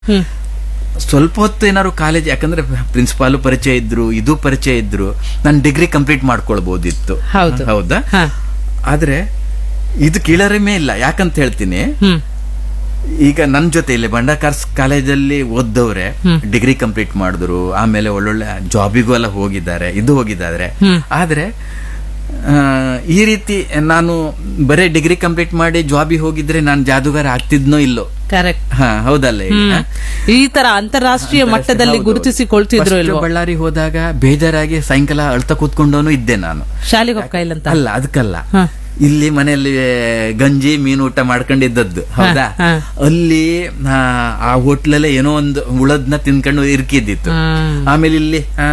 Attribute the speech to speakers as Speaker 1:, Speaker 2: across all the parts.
Speaker 1: ಹ್ಮ್
Speaker 2: ಸ್ವಲ್ಪ ಹೊತ್ತು ಏನಾದ್ರು ಕಾಲೇಜ್ ಯಾಕಂದ್ರೆ ಪ್ರಿನ್ಸಿಪಾಲು ಪರಿಚಯ ಇದ್ರು ಇದು ಪರಿಚಯ ಇದ್ರು ನಾನು ಡಿಗ್ರಿ ಕಂಪ್ಲೀಟ್ ಮಾಡ್ಕೊಳ್ಬಹುದಿತ್ತು
Speaker 1: ಹೌದು.
Speaker 2: ಹೌದಾ
Speaker 1: ಹಾ.
Speaker 2: ಆದ್ರೆ ಇದು ಕೀಳರಿಮೆ ಇಲ್ಲ ಯಾಕಂತ ಹೇಳ್ತೀನಿ
Speaker 1: ಹ್ಮ್
Speaker 2: ಈಗ ನನ್ನ ಜೊತೆ ಇಲ್ಲಿ ಬಂಡಕಾರ್ಸ್ ಕಾಲೇಜಲ್ಲಿ ಓದ್ದವ್ರೆ ಡಿಗ್ರಿ ಕಂಪ್ಲೀಟ್ ಮಾಡಿದ್ರು ಆಮೇಲೆ ಒಳ್ಳೊಳ್ಳೆ ಜಾಬಿಗೂ ಎಲ್ಲ ಹೋಗಿದ್ದಾರೆ ಇದು ಹೋಗಿದ್ದಾರೆ ಆದ್ರೆ ಆ, ಈ ರೀತಿ ನಾನು ಬರೇ ಡಿಗ್ರಿ ಕಂಪ್ಲೀಟ್ ಮಾಡಿ ಜಾಬಿಗೆ ಹೋಗಿದ್ರೆ ನಾನು ಜಾದುಗಾರ ಆಗ್ತಿದ್ನೋ ಇಲ್ಲೋ
Speaker 1: ಕರೆಕ್ಟ್
Speaker 2: ಹಾ ಹೌದಲ್ಲ ಈಗ?
Speaker 1: ಈ ತರ ಅಂತಾರಾಷ್ಟ್ರೀಯ ಮಟ್ಟದಲ್ಲಿ
Speaker 2: ಹೌದು.
Speaker 1: ಗುರುತಿಸಿಕೊಳ್ತಿದ್ರು
Speaker 2: First
Speaker 1: ಇಲ್ವೋ
Speaker 2: ಬಳ್ಳಾರಿ ಹೋದಾಗ ಬೇಜಾರಾಗಿ ಸಾಯಂಕಾಲ ಅಳ್ತಾ ಕೂತ್ಕೊಂಡವನು ಇದ್ದೆ ನಾನು
Speaker 1: ಶಾಲೆಗೆ ಹೋಗ್ತಾ ಇಲ್ಲ ಅಂತ
Speaker 2: ಅಲ್ಲ ಅದಕ್ಕಲ್ಲ
Speaker 1: ಹಾ.
Speaker 2: ಇಲ್ಲಿ ಮನೆಯಲ್ಲಿ ಗಂಜಿ ಮೀನು ಊಟ ಮಾಡ್ಕೊಂಡಿದ್ದದ್ದು ಹೌದಾ
Speaker 1: ಹಾ.
Speaker 2: ಅಲ್ಲಿ ಆ, ಆ ಹೋಟ್ಲಲ್ಲೇ ಏನೋ ಒಂದು ಉಳದ್ನ ತಿನ್ಕೊಂಡು ಇರ್ಕಿದ್ದಿತ್ತು
Speaker 1: ಹ್ಮ್.
Speaker 2: ಆಮೇಲೆ ಇಲ್ಲಿ ಆ,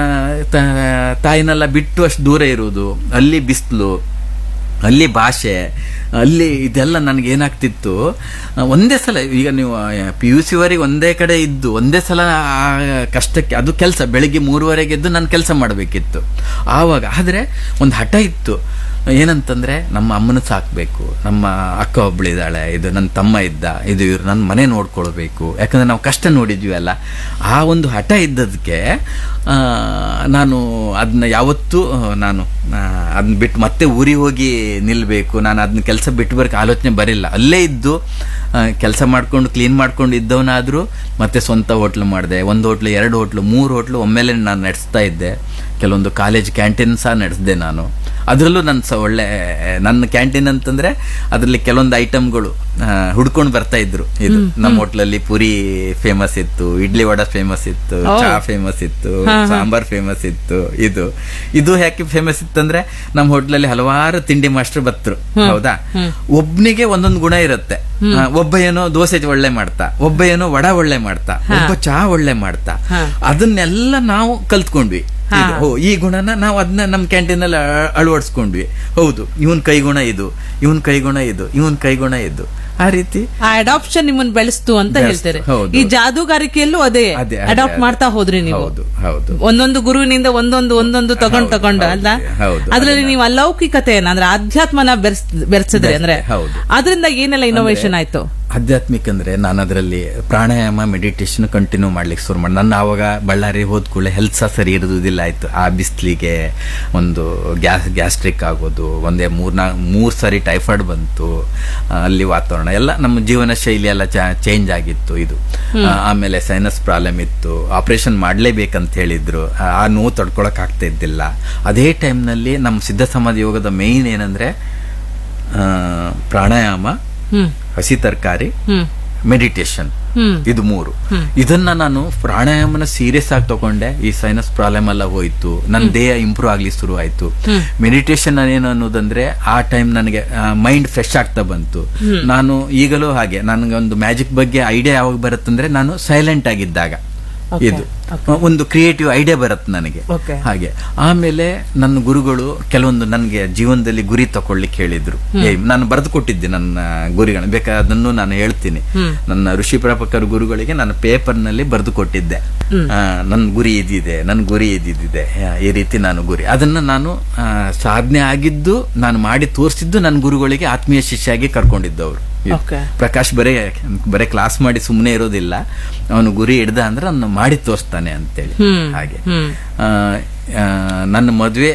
Speaker 2: ತ- ತಾಯಿನೆಲ್ಲ ಬಿಟ್ಟು ಅಷ್ಟು ದೂರ ಇರುವುದು ಅಲ್ಲಿ ಬಿಸಿಲು ಅಲ್ಲಿ ಭಾಷೆ ಅಲ್ಲಿ ಇದೆಲ್ಲ ನನಗೆ ಏನಾಗ್ತಿತ್ತು ಆ, ಒಂದೇ ಸಲ ಈಗ ನೀವು ಪಿ ಯು ಸಿ ವರೆಗೆ ಒಂದೇ ಕಡೆ ಇದ್ದು ಒಂದೇ ಸಲ ಆ ಕಷ್ಟಕ್ಕೆ ಅದು ಕೆಲಸ ಬೆಳಿಗ್ಗೆ ಮೂರುವರೆಗೆ ಎದ್ದು ನಾನು ಕೆಲಸ ಮಾಡಬೇಕಿತ್ತು ಆವಾಗ ಆದರೆ ಒಂದು ಹಠ ಇತ್ತು ಏನಂತಂದ್ರೆ ನಮ್ಮ ಅಮ್ಮನ ಸಾಕ್ಬೇಕು ನಮ್ಮ ಅಕ್ಕ ಒಬ್ಳಿದಾಳೆ ಇದು ನನ್ನ ತಮ್ಮ ಇದ್ದ ಇದು ಇವ್ರು ನನ್ನ ಮನೆ ನೋಡ್ಕೊಳ್ಬೇಕು ಯಾಕಂದ್ರೆ ನಾವು ಕಷ್ಟ ನೋಡಿದ್ವಿ ಅಲ್ಲ ಆ ಒಂದು ಹಠ ಇದ್ದದಕ್ಕೆ ಆ, ನಾನು ಅದನ್ನ ಯಾವತ್ತೂ ಆ, ನಾನು ಅದನ್ನ ಬಿಟ್ಟು ಮತ್ತೆ ಊರಿಗೆ ಹೋಗಿ ನಿಲ್ಬೇಕು ನಾನು ಅದನ್ನ ಕೆಲಸ ಬಿಟ್ಟು ಬರಕ್ಕೆ ಆಲೋಚನೆ ಬರಿಲ್ಲ ಅಲ್ಲೇ ಇದ್ದು ಕೆಲಸ ಮಾಡ್ಕೊಂಡು ಕ್ಲೀನ್ ಮಾಡ್ಕೊಂಡು ಇದ್ದವನಾದ್ರೂ ಮತ್ತೆ ಸ್ವಂತ ಹೋಟ್ಲು ಮಾಡಿದೆ ಒಂದು ಹೋಟ್ಲು ಎರಡು ಹೋಟ್ಲು ಮೂರು ಹೋಟ್ಲು ಒಮ್ಮೆಲೆ ನಾನು ನಡೆಸ್ತಾ ಇದ್ದೆ ಕೆಲವೊಂದು ಕಾಲೇಜ್ ಕ್ಯಾಂಟೀನ್ ಸಹ ನಡೆಸಿದೆ ನಾನು ಅದರಲ್ಲೂ ನನ್ನ ಸ ಒಳ್ಳೆ ನನ್ನ ಕ್ಯಾಂಟೀನ್ ಅಂತಂದ್ರೆ ಅದರಲ್ಲಿ ಕೆಲವೊಂದು ಐಟಮ್ಗಳು ಹುಡ್ಕೊಂಡು ಬರ್ತಾ ಇದ್ರು ಇದು ನಮ್ಮ ಹೋಟ್ಲಲ್ಲಿ ಪುರಿ ಫೇಮಸ್ ಇತ್ತು ಇಡ್ಲಿ ವಡ ಫೇಮಸ್ ಇತ್ತು ಚಾ ಫೇಮಸ್ ಇತ್ತು ಸಾಂಬಾರ್ ಫೇಮಸ್ ಇತ್ತು ಇದು ಇದು ಯಾಕೆ ಫೇಮಸ್ ಇತ್ತಂದ್ರೆ ನಮ್ಮ ಹೋಟ್ಲಲ್ಲಿ ಹಲವಾರು ತಿಂಡಿ ಮಾಸ್ಟರ್ ಬತ್ರು ಹೌದಾ ಒಬ್ನಿಗೆ ಒಂದೊಂದು ಗುಣ ಇರುತ್ತೆ ಆ, ಒಬ್ಬ ಏನೋ ದೋಸೆ ಒಳ್ಳೆ ಮಾಡ್ತಾ ಒಬ್ಬ ಏನೋ ವಡ ಒಳ್ಳೆ ಮಾಡ್ತಾ ಒಬ್ಬ ಚಾ ಒಳ್ಳೆ ಮಾಡ್ತಾ ಅದನ್ನೆಲ್ಲ ನಾವು ಕಲ್ತ್ಕೊಂಡ್ವಿ ಇದು, ಓ ಈ ಗುಣನ ನಾವು ಅದನ್ನ ನಮ್ಮ ಕ್ಯಾಂಟೀನ್ ಅಲ್ಲಿ ಅಳ- ಅಳವಡಿಸ್ಕೊಂಡ್ವಿ ಹೌದು ಇವನ್ ಕೈಗುಣ ಇದು ಇವನ್ ಕೈಗುಣ ಇದು ಇವನ್ ಕೈಗುಣ ಇದು ಆ ರೀತಿ
Speaker 1: ಆ ಅಡಾಪ್ಷನ್ ನಿಮ್ಮನ್ನ ಬೆಳೆಸ್ತು ಅಂತ
Speaker 2: ಬೆಳೆಸ್ತು,
Speaker 1: ಹೇಳ್ತಾರೆ
Speaker 2: ಹೌದು.
Speaker 1: ಈ ಜಾದೂಗಾರಿಕೆಯಲ್ಲೂ ಅದೇ
Speaker 2: ಅದೇ, ಅದೇ,
Speaker 1: ಅಡಾಪ್ಟ್
Speaker 2: ಅದೇ.
Speaker 1: ಮಾಡ್ತಾ ಹೋದ್ರಿ ನೀವು
Speaker 2: ಹೌದು ಹೌದು
Speaker 1: ಒಂದೊಂದು ಗುರುವಿನಿಂದ ಒಂದೊಂದು ಒಂದೊಂದು ತಗೊಂಡ್
Speaker 2: ಹೌದು,
Speaker 1: ತಗೊಂಡು
Speaker 2: ಹೌದು,
Speaker 1: ಅಲ್ಲ
Speaker 2: ಹೌದು,
Speaker 1: ಅದ್ರಲ್ಲಿ
Speaker 2: ಅದನ್ನ-
Speaker 1: ನೀವು ಅಲೌಕಿಕತೆಯನ್ನ ಅಂದ್ರೆ ಆಧ್ಯಾತ್ಮನ ಬೆರ್ಸ್ ಬೆರೆಸಿದ್ರಿ ಅಂದ್ರೆ
Speaker 2: ಹೌದು.
Speaker 1: ಅದರಿಂದ ಏನೆಲ್ಲ ಇನೋವೇಷನ್ ಆಯ್ತು
Speaker 2: ಆಧ್ಯಾತ್ಮಿಕ ಅಂದ್ರೆ ನಾನು ಅದರಲ್ಲಿ ಪ್ರಾಣಾಯಾಮ ಮೆಡಿಟೇಷನ್ ಕಂಟಿನ್ಯೂ ಮಾಡ್ಲಿಕ್ಕೆ ಶುರು ಮಾಡಿ ನನ್ನ ಆವಾಗ ಬಳ್ಳಾರಿ ಹೋದ ಕೂಡಲೇ ಹೆಲ್ತ್ ಸಹ ಸರಿ ಇರೋದಿಲ್ಲ ಆಯ್ತು ಆ ಬಿಸಿಲಿಗೆ ಒಂದು ಗ್ಯಾಸ್ ಗ್ಯಾಸ್ಟ್ರಿಕ್ ಆಗೋದು ಒಂದೇ ಮೂರ್ನಾ ಮೂರ್ ಸರಿ ಟೈಫಾಯ್ಡ್ ಬಂತು ಆ, ಅಲ್ಲಿ ವಾತಾವರಣ ಎಲ್ಲ ನಮ್ಮ ಜೀವನ ಶೈಲಿ ಎಲ್ಲ ಚೇಂಜ್ ಆಗಿತ್ತು ಇದು ಆ, ಆಮೇಲೆ ಸೈನಸ್ ಪ್ರಾಬ್ಲಮ್ ಇತ್ತು ಆಪರೇಷನ್ ಮಾಡ್ಲೇಬೇಕಂತ ಹೇಳಿದ್ರು ಆ ಆ ನೋವು ತಡ್ಕೊಳಕ್ ಆಗ್ತಾ ಇದ್ದಿಲ್ಲ ಅದೇ ಟೈಮ್ನಲ್ಲಿ ನಮ್ಮ ಸಿದ್ಧ ಸಮಾಧಿ ಯೋಗದ ಮೇಯ್ನ್ ಏನಂದ್ರೆ ಆ, ಪ್ರಾಣಾಯಾಮ
Speaker 1: ಹ್ಮ್
Speaker 2: ಹಸಿ ತರಕಾರಿ
Speaker 1: ಹ್ಮ್
Speaker 2: ಮೆಡಿಟೇಷನ್
Speaker 1: ಹ್ಮ್
Speaker 2: ಇದು ಮೂರು ಇದನ್ನ ನಾನು ಪ್ರಾಣಾಯಾಮನ ಸೀರಿಯಸ್ ಆಗಿ ತಗೊಂಡೆ ಈ ಸೈನಸ್ ಪ್ರಾಬ್ಲಮ್ ಎಲ್ಲ ಹೋಯ್ತು ನನ್ನ ದೇಹ ಇಂಪ್ರೂವ್ ಆಗ್ಲಿ ಶುರು ಆಯ್ತು ಮೆಡಿಟೇಷನ್ ಏನು ಅನ್ನೋದಂದ್ರೆ ಆ ಟೈಮ್ ನನಗೆ ಮೈಂಡ್ ಫ್ರೆಶ್ ಆಗ್ತಾ ಬಂತು ನಾನು ಈಗಲೂ ಹಾಗೆ ನನಗೆ ಒಂದು ಮ್ಯಾಜಿಕ್ ಬಗ್ಗೆ ಐಡಿಯಾ ಯಾವಾಗ ಬರುತ್ತಂದ್ರೆ ನಾನು ಸೈಲೆಂಟ್ ಆಗಿದ್ದಾಗ ಇದು ಒಂದು ಕ್ರಿಯೇಟಿವ್ ಐಡಿಯಾ ಬರುತ್ತೆ ನನಗೆ
Speaker 1: Okay.
Speaker 2: ಹಾಗೆ ಆಮೇಲೆ ನನ್ನ ಗುರುಗಳು ಕೆಲವೊಂದು ನನಗೆ ಜೀವನದಲ್ಲಿ ಗುರಿ ತಕೊಳ್ಳಿಕ್ಕೆ ಹೇಳಿದ್ರು ಏ ನಾನು ಬರೆದು ಕೊಟ್ಟಿದ್ದೆ ನನ್ನ ಗುರಿಗಳನ್ನ ಬೇಕಾದನ್ನು ನಾನು ಹೇಳ್ತೀನಿ ನನ್ನ ಋಷಿ ಪ್ರಾಪಕರ ಗುರುಗಳಿಗೆ ನಾನು ಪೇಪರ್ ನಲ್ಲಿ ಬರೆದು ಕೊಟ್ಟಿದ್ದೆ ಆ, ನನ್ನ ಗುರಿ ಇದಿದೆ ನನ್ನ ಗುರಿ ಇದಿದೆ ಆ, ಈ ರೀತಿ ನಾನು ಗುರಿ ಅದನ್ನ ನಾನು ಆ, ಸಾಧನೆ ಆಗಿದ್ದು ನಾನು ಮಾಡಿ ತೋರಿಸಿದ್ದು ನನ್ನ ಗುರುಗಳಿಗೆ ಆತ್ಮೀಯ ಶಿಷ್ಯಾಗಿ ಕರ್ಕೊಂಡಿದ್ದವರು ಇದು.
Speaker 1: Okay.
Speaker 2: ಪ್ರಕಾಶ್ ಬರೇ ಬರೇ ಕ್ಲಾಸ್ ಮಾಡಿ ಸುಮ್ಮನೆ ಇರೋದಿಲ್ಲ ಅವನು ಗುರಿ ಹಿಡ್ದ ಅಂದ್ರೆ ಅವನು ಮಾಡಿ ತೋರಿಸ್ತಾನೆ ಅಂತೇಳಿ ಹಾಗೆ ಆ, ಆ, ನನ್ನ ಮದುವೆ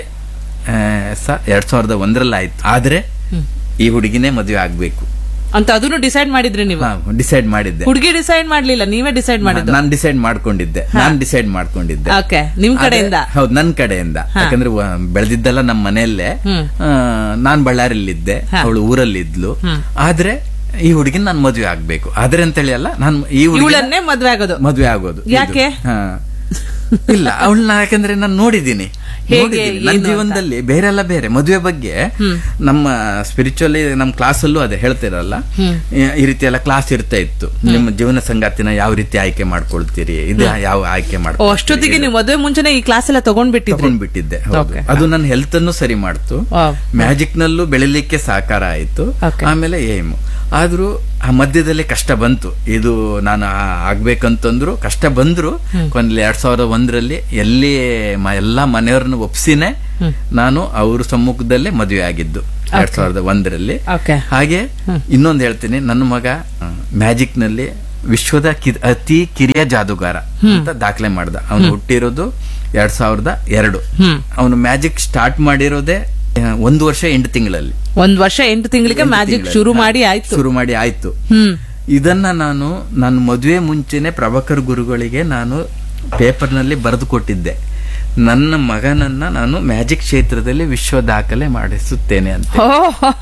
Speaker 2: ಸಹ ಎರಡ್ ಸಾವಿರದ ಒಂದರಲ್ಲಿ ಆಯ್ತು ಆದ್ರೆ ಈ ಹುಡುಗಿನೇ ಮದುವೆ ಆಗ್ಬೇಕು
Speaker 1: ಅಂತ ಅದನ್ನು ಡಿಸೈಡ್ ಮಾಡಿದ್ರಿ ನೀವು
Speaker 2: ಡಿಸೈಡ್ ಮಾಡಿದ್ದೆ
Speaker 1: ಹುಡುಗಿ ಡಿಸೈಡ್ ಮಾಡ್ಲಿಲ್ಲ ನೀವೇ ಡಿಸೈಡ್ ಮಾಡಿದ್ದು
Speaker 2: ನಾನು ಡಿಸೈಡ್ ಮಾಡ್ಕೊಂಡಿದ್ದೆ ನಾನು ಡಿಸೈಡ್ ಮಾಡ್ಕೊಂಡಿದ್ದೆ
Speaker 1: ಓಕೆ ನಿಮ್ ಕಡೆಯಿಂದ
Speaker 2: ಆದ್ರೆ- ಹೌದು ನನ್ನ ಕಡೆಯಿಂದ ಯಾಕಂದ್ರೆ ವ- ಬೆಳೆದಿದ್ದೆಲ್ಲ ನಮ್ಮ ಮನೆಯಲ್ಲೇ ಆ, ನಾನ್ ಬಳ್ಳಾರಿಲಿದ್ದೆ ಅವಳು ಊರಲ್ಲಿದ್ಲು ಆದ್ರೆ ಈ ಹುಡುಗಿನ ನಾನು ಮದುವೆ ಆಗ್ಬೇಕು ಆದ್ರೆ ಅಂತೇಳಿ ಅಲ್ಲ ನಾನು ಈ ಹುಡುಗಿ
Speaker 1: ಇವಳನ್ನೇ ಮದ್ವೆ ಆಗೋದು
Speaker 2: ಮದುವೆ ಆಗೋದು ಇದು.
Speaker 1: ಯಾಕೆ?
Speaker 2: ಹಾ. ಇಲ್ಲ ಅವಳನ್ನ ಯಾಕಂದ್ರೆ ನಾನು ನೋಡಿದ್ದೀನಿ
Speaker 1: ಹೇಗೆ,
Speaker 2: ನೋಡಿದ್ದೀನಿ. ನನ್ನ
Speaker 1: ಏನು ಅಂತ?
Speaker 2: ಜೀವನದಲ್ಲಿ ಬೇರೆಲ್ಲ ಬೇರೆ ಮದುವೆ ಬಗ್ಗೆ ನಮ್ಮ ಸ್ಪಿರಿಚುವಲಿ ನಮ್ಮ ಕ್ಲಾಸಲ್ಲೂ ಅದೇ ಹೇಳ್ತಿರಲ್ಲ ಈ ರೀತಿ ಎಲ್ಲ ಕ್ಲಾಸ್ ಇರ್ತಾ ಇತ್ತು ನಿಮ್ಮ ಜೀವನ ಸಂಗಾತಿನ ಯಾವ ರೀತಿ ಆಯ್ಕೆ ಮಾಡ್ಕೊಳ್ತೀರಿ ಇದು ಯಾವ ಆಯ್ಕೆ
Speaker 1: ಓ,
Speaker 2: ಮಾಡ್ಕೊಳ್ತೀರಿ
Speaker 1: ಅಷ್ಟೊತ್ತಿಗೆ ನೀವು ಮದುವೆ ಮುಂಚೆನೆ ಈ ಕ್ಲಾಸ್ ಎಲ್ಲ ತಗೊಂಡ್ಬಿಟ್ಟಿದ್ರಿ
Speaker 2: ತಗೊಂಡ್ಬಿಟ್ಟಿದ್ದೆ ಹೌದು.
Speaker 1: Okay.
Speaker 2: ಅದು ನನ್ನ ಹೆಲ್ತ್ ಅನ್ನು ಸರಿ ಮಾಡ್ತು
Speaker 1: ವಾವ್.
Speaker 2: ಮ್ಯಾಜಿಕ್ ನಲ್ಲೂ ಬೆಳಿಲಿಕ್ಕೆ ಸಹಕಾರ ಆಯ್ತು
Speaker 1: Okay.
Speaker 2: ಆಮೇಲೆ ಏಮ್ ಆದ್ರೂ ಆ ಮಧ್ಯದಲ್ಲಿ ಕಷ್ಟ ಬಂತು ಇದು ನಾನು ಆ- ಆಗ್ಬೇಕಂತಂದ್ರು ಕಷ್ಟ ಬಂದ್ರು ಕೊನೆಯಲ್ಲಿ ಎರಡ್ ಸಾವಿರದ ಒಂದರಲ್ಲಿ ಎಲ್ಲಿ ಮ- ಎಲ್ಲಾ ಮನೆಯವ್ರನ್ನ ಒಪ್ಸಿನೇ ನಾನು ಅವ್ರ ಸಮ್ಮುಖದಲ್ಲೇ ಮದುವೆ ಆಗಿದ್ದು ಎರಡ್ ಸಾವಿರದ ಒಂದರಲ್ಲಿ
Speaker 1: ಓಕೆ
Speaker 2: ಹಾಗೆ ಇನ್ನೊಂದು ಹೇಳ್ತೀನಿ ನನ್ನ ಮಗ ಮ್ಯಾಜಿಕ್ ನಲ್ಲಿ ವಿಶ್ವದ ಕಿ- ಅತಿ ಕಿರಿಯ ಜಾದೂಗಾರ ಅಂತ ದಾಖಲೆ ಮಾಡ್ದ ಅವನು ಹುಟ್ಟಿರೋದು ಎರಡ್ ಸಾವಿರದ ಎರಡು
Speaker 1: ಹ್ಮ್
Speaker 2: ಅವನು ಮ್ಯಾಜಿಕ್ ಸ್ಟಾರ್ಟ್ ಮಾಡಿರೋದೇ ಆ, ಒಂದು ವರ್ಷ ಎಂಟು ತಿಂಗಳಲ್ಲಿ
Speaker 1: ಒಂದ್ ವರ್ಷ ಎಂಟು ತಿಂಗಳಿಗೆ
Speaker 2: ಎಂಟು
Speaker 1: ಮ್ಯಾಜಿಕ್
Speaker 2: ತಿಂಗಳಲ್ಲಿ.
Speaker 1: ಶುರು
Speaker 2: ಹಾ,
Speaker 1: ಮಾಡಿ ಆಯ್ತು
Speaker 2: ಶುರು ಮಾಡಿ ಆಯ್ತು
Speaker 1: ಹ್ಮ್
Speaker 2: ಇದನ್ನ ನಾನು ನನ್ನ ಮದುವೆ ಮುಂಚೆನೆ ಪ್ರಭಾಕರ್ ಗುರುಗಳಿಗೆ ನಾನು ಪೇಪರ್ನಲ್ಲಿ ಬರೆದು ಕೊಟ್ಟಿದ್ದೆ ನನ್ನ ಮಗನನ್ನ ನಾನು ಮ್ಯಾಜಿಕ್ ಕ್ಷೇತ್ರದಲ್ಲಿ ವಿಶ್ವ ದಾಖಲೆ ಮಾಡಿಸುತ್ತೇನೆ ಅಂತ
Speaker 1: ಓ,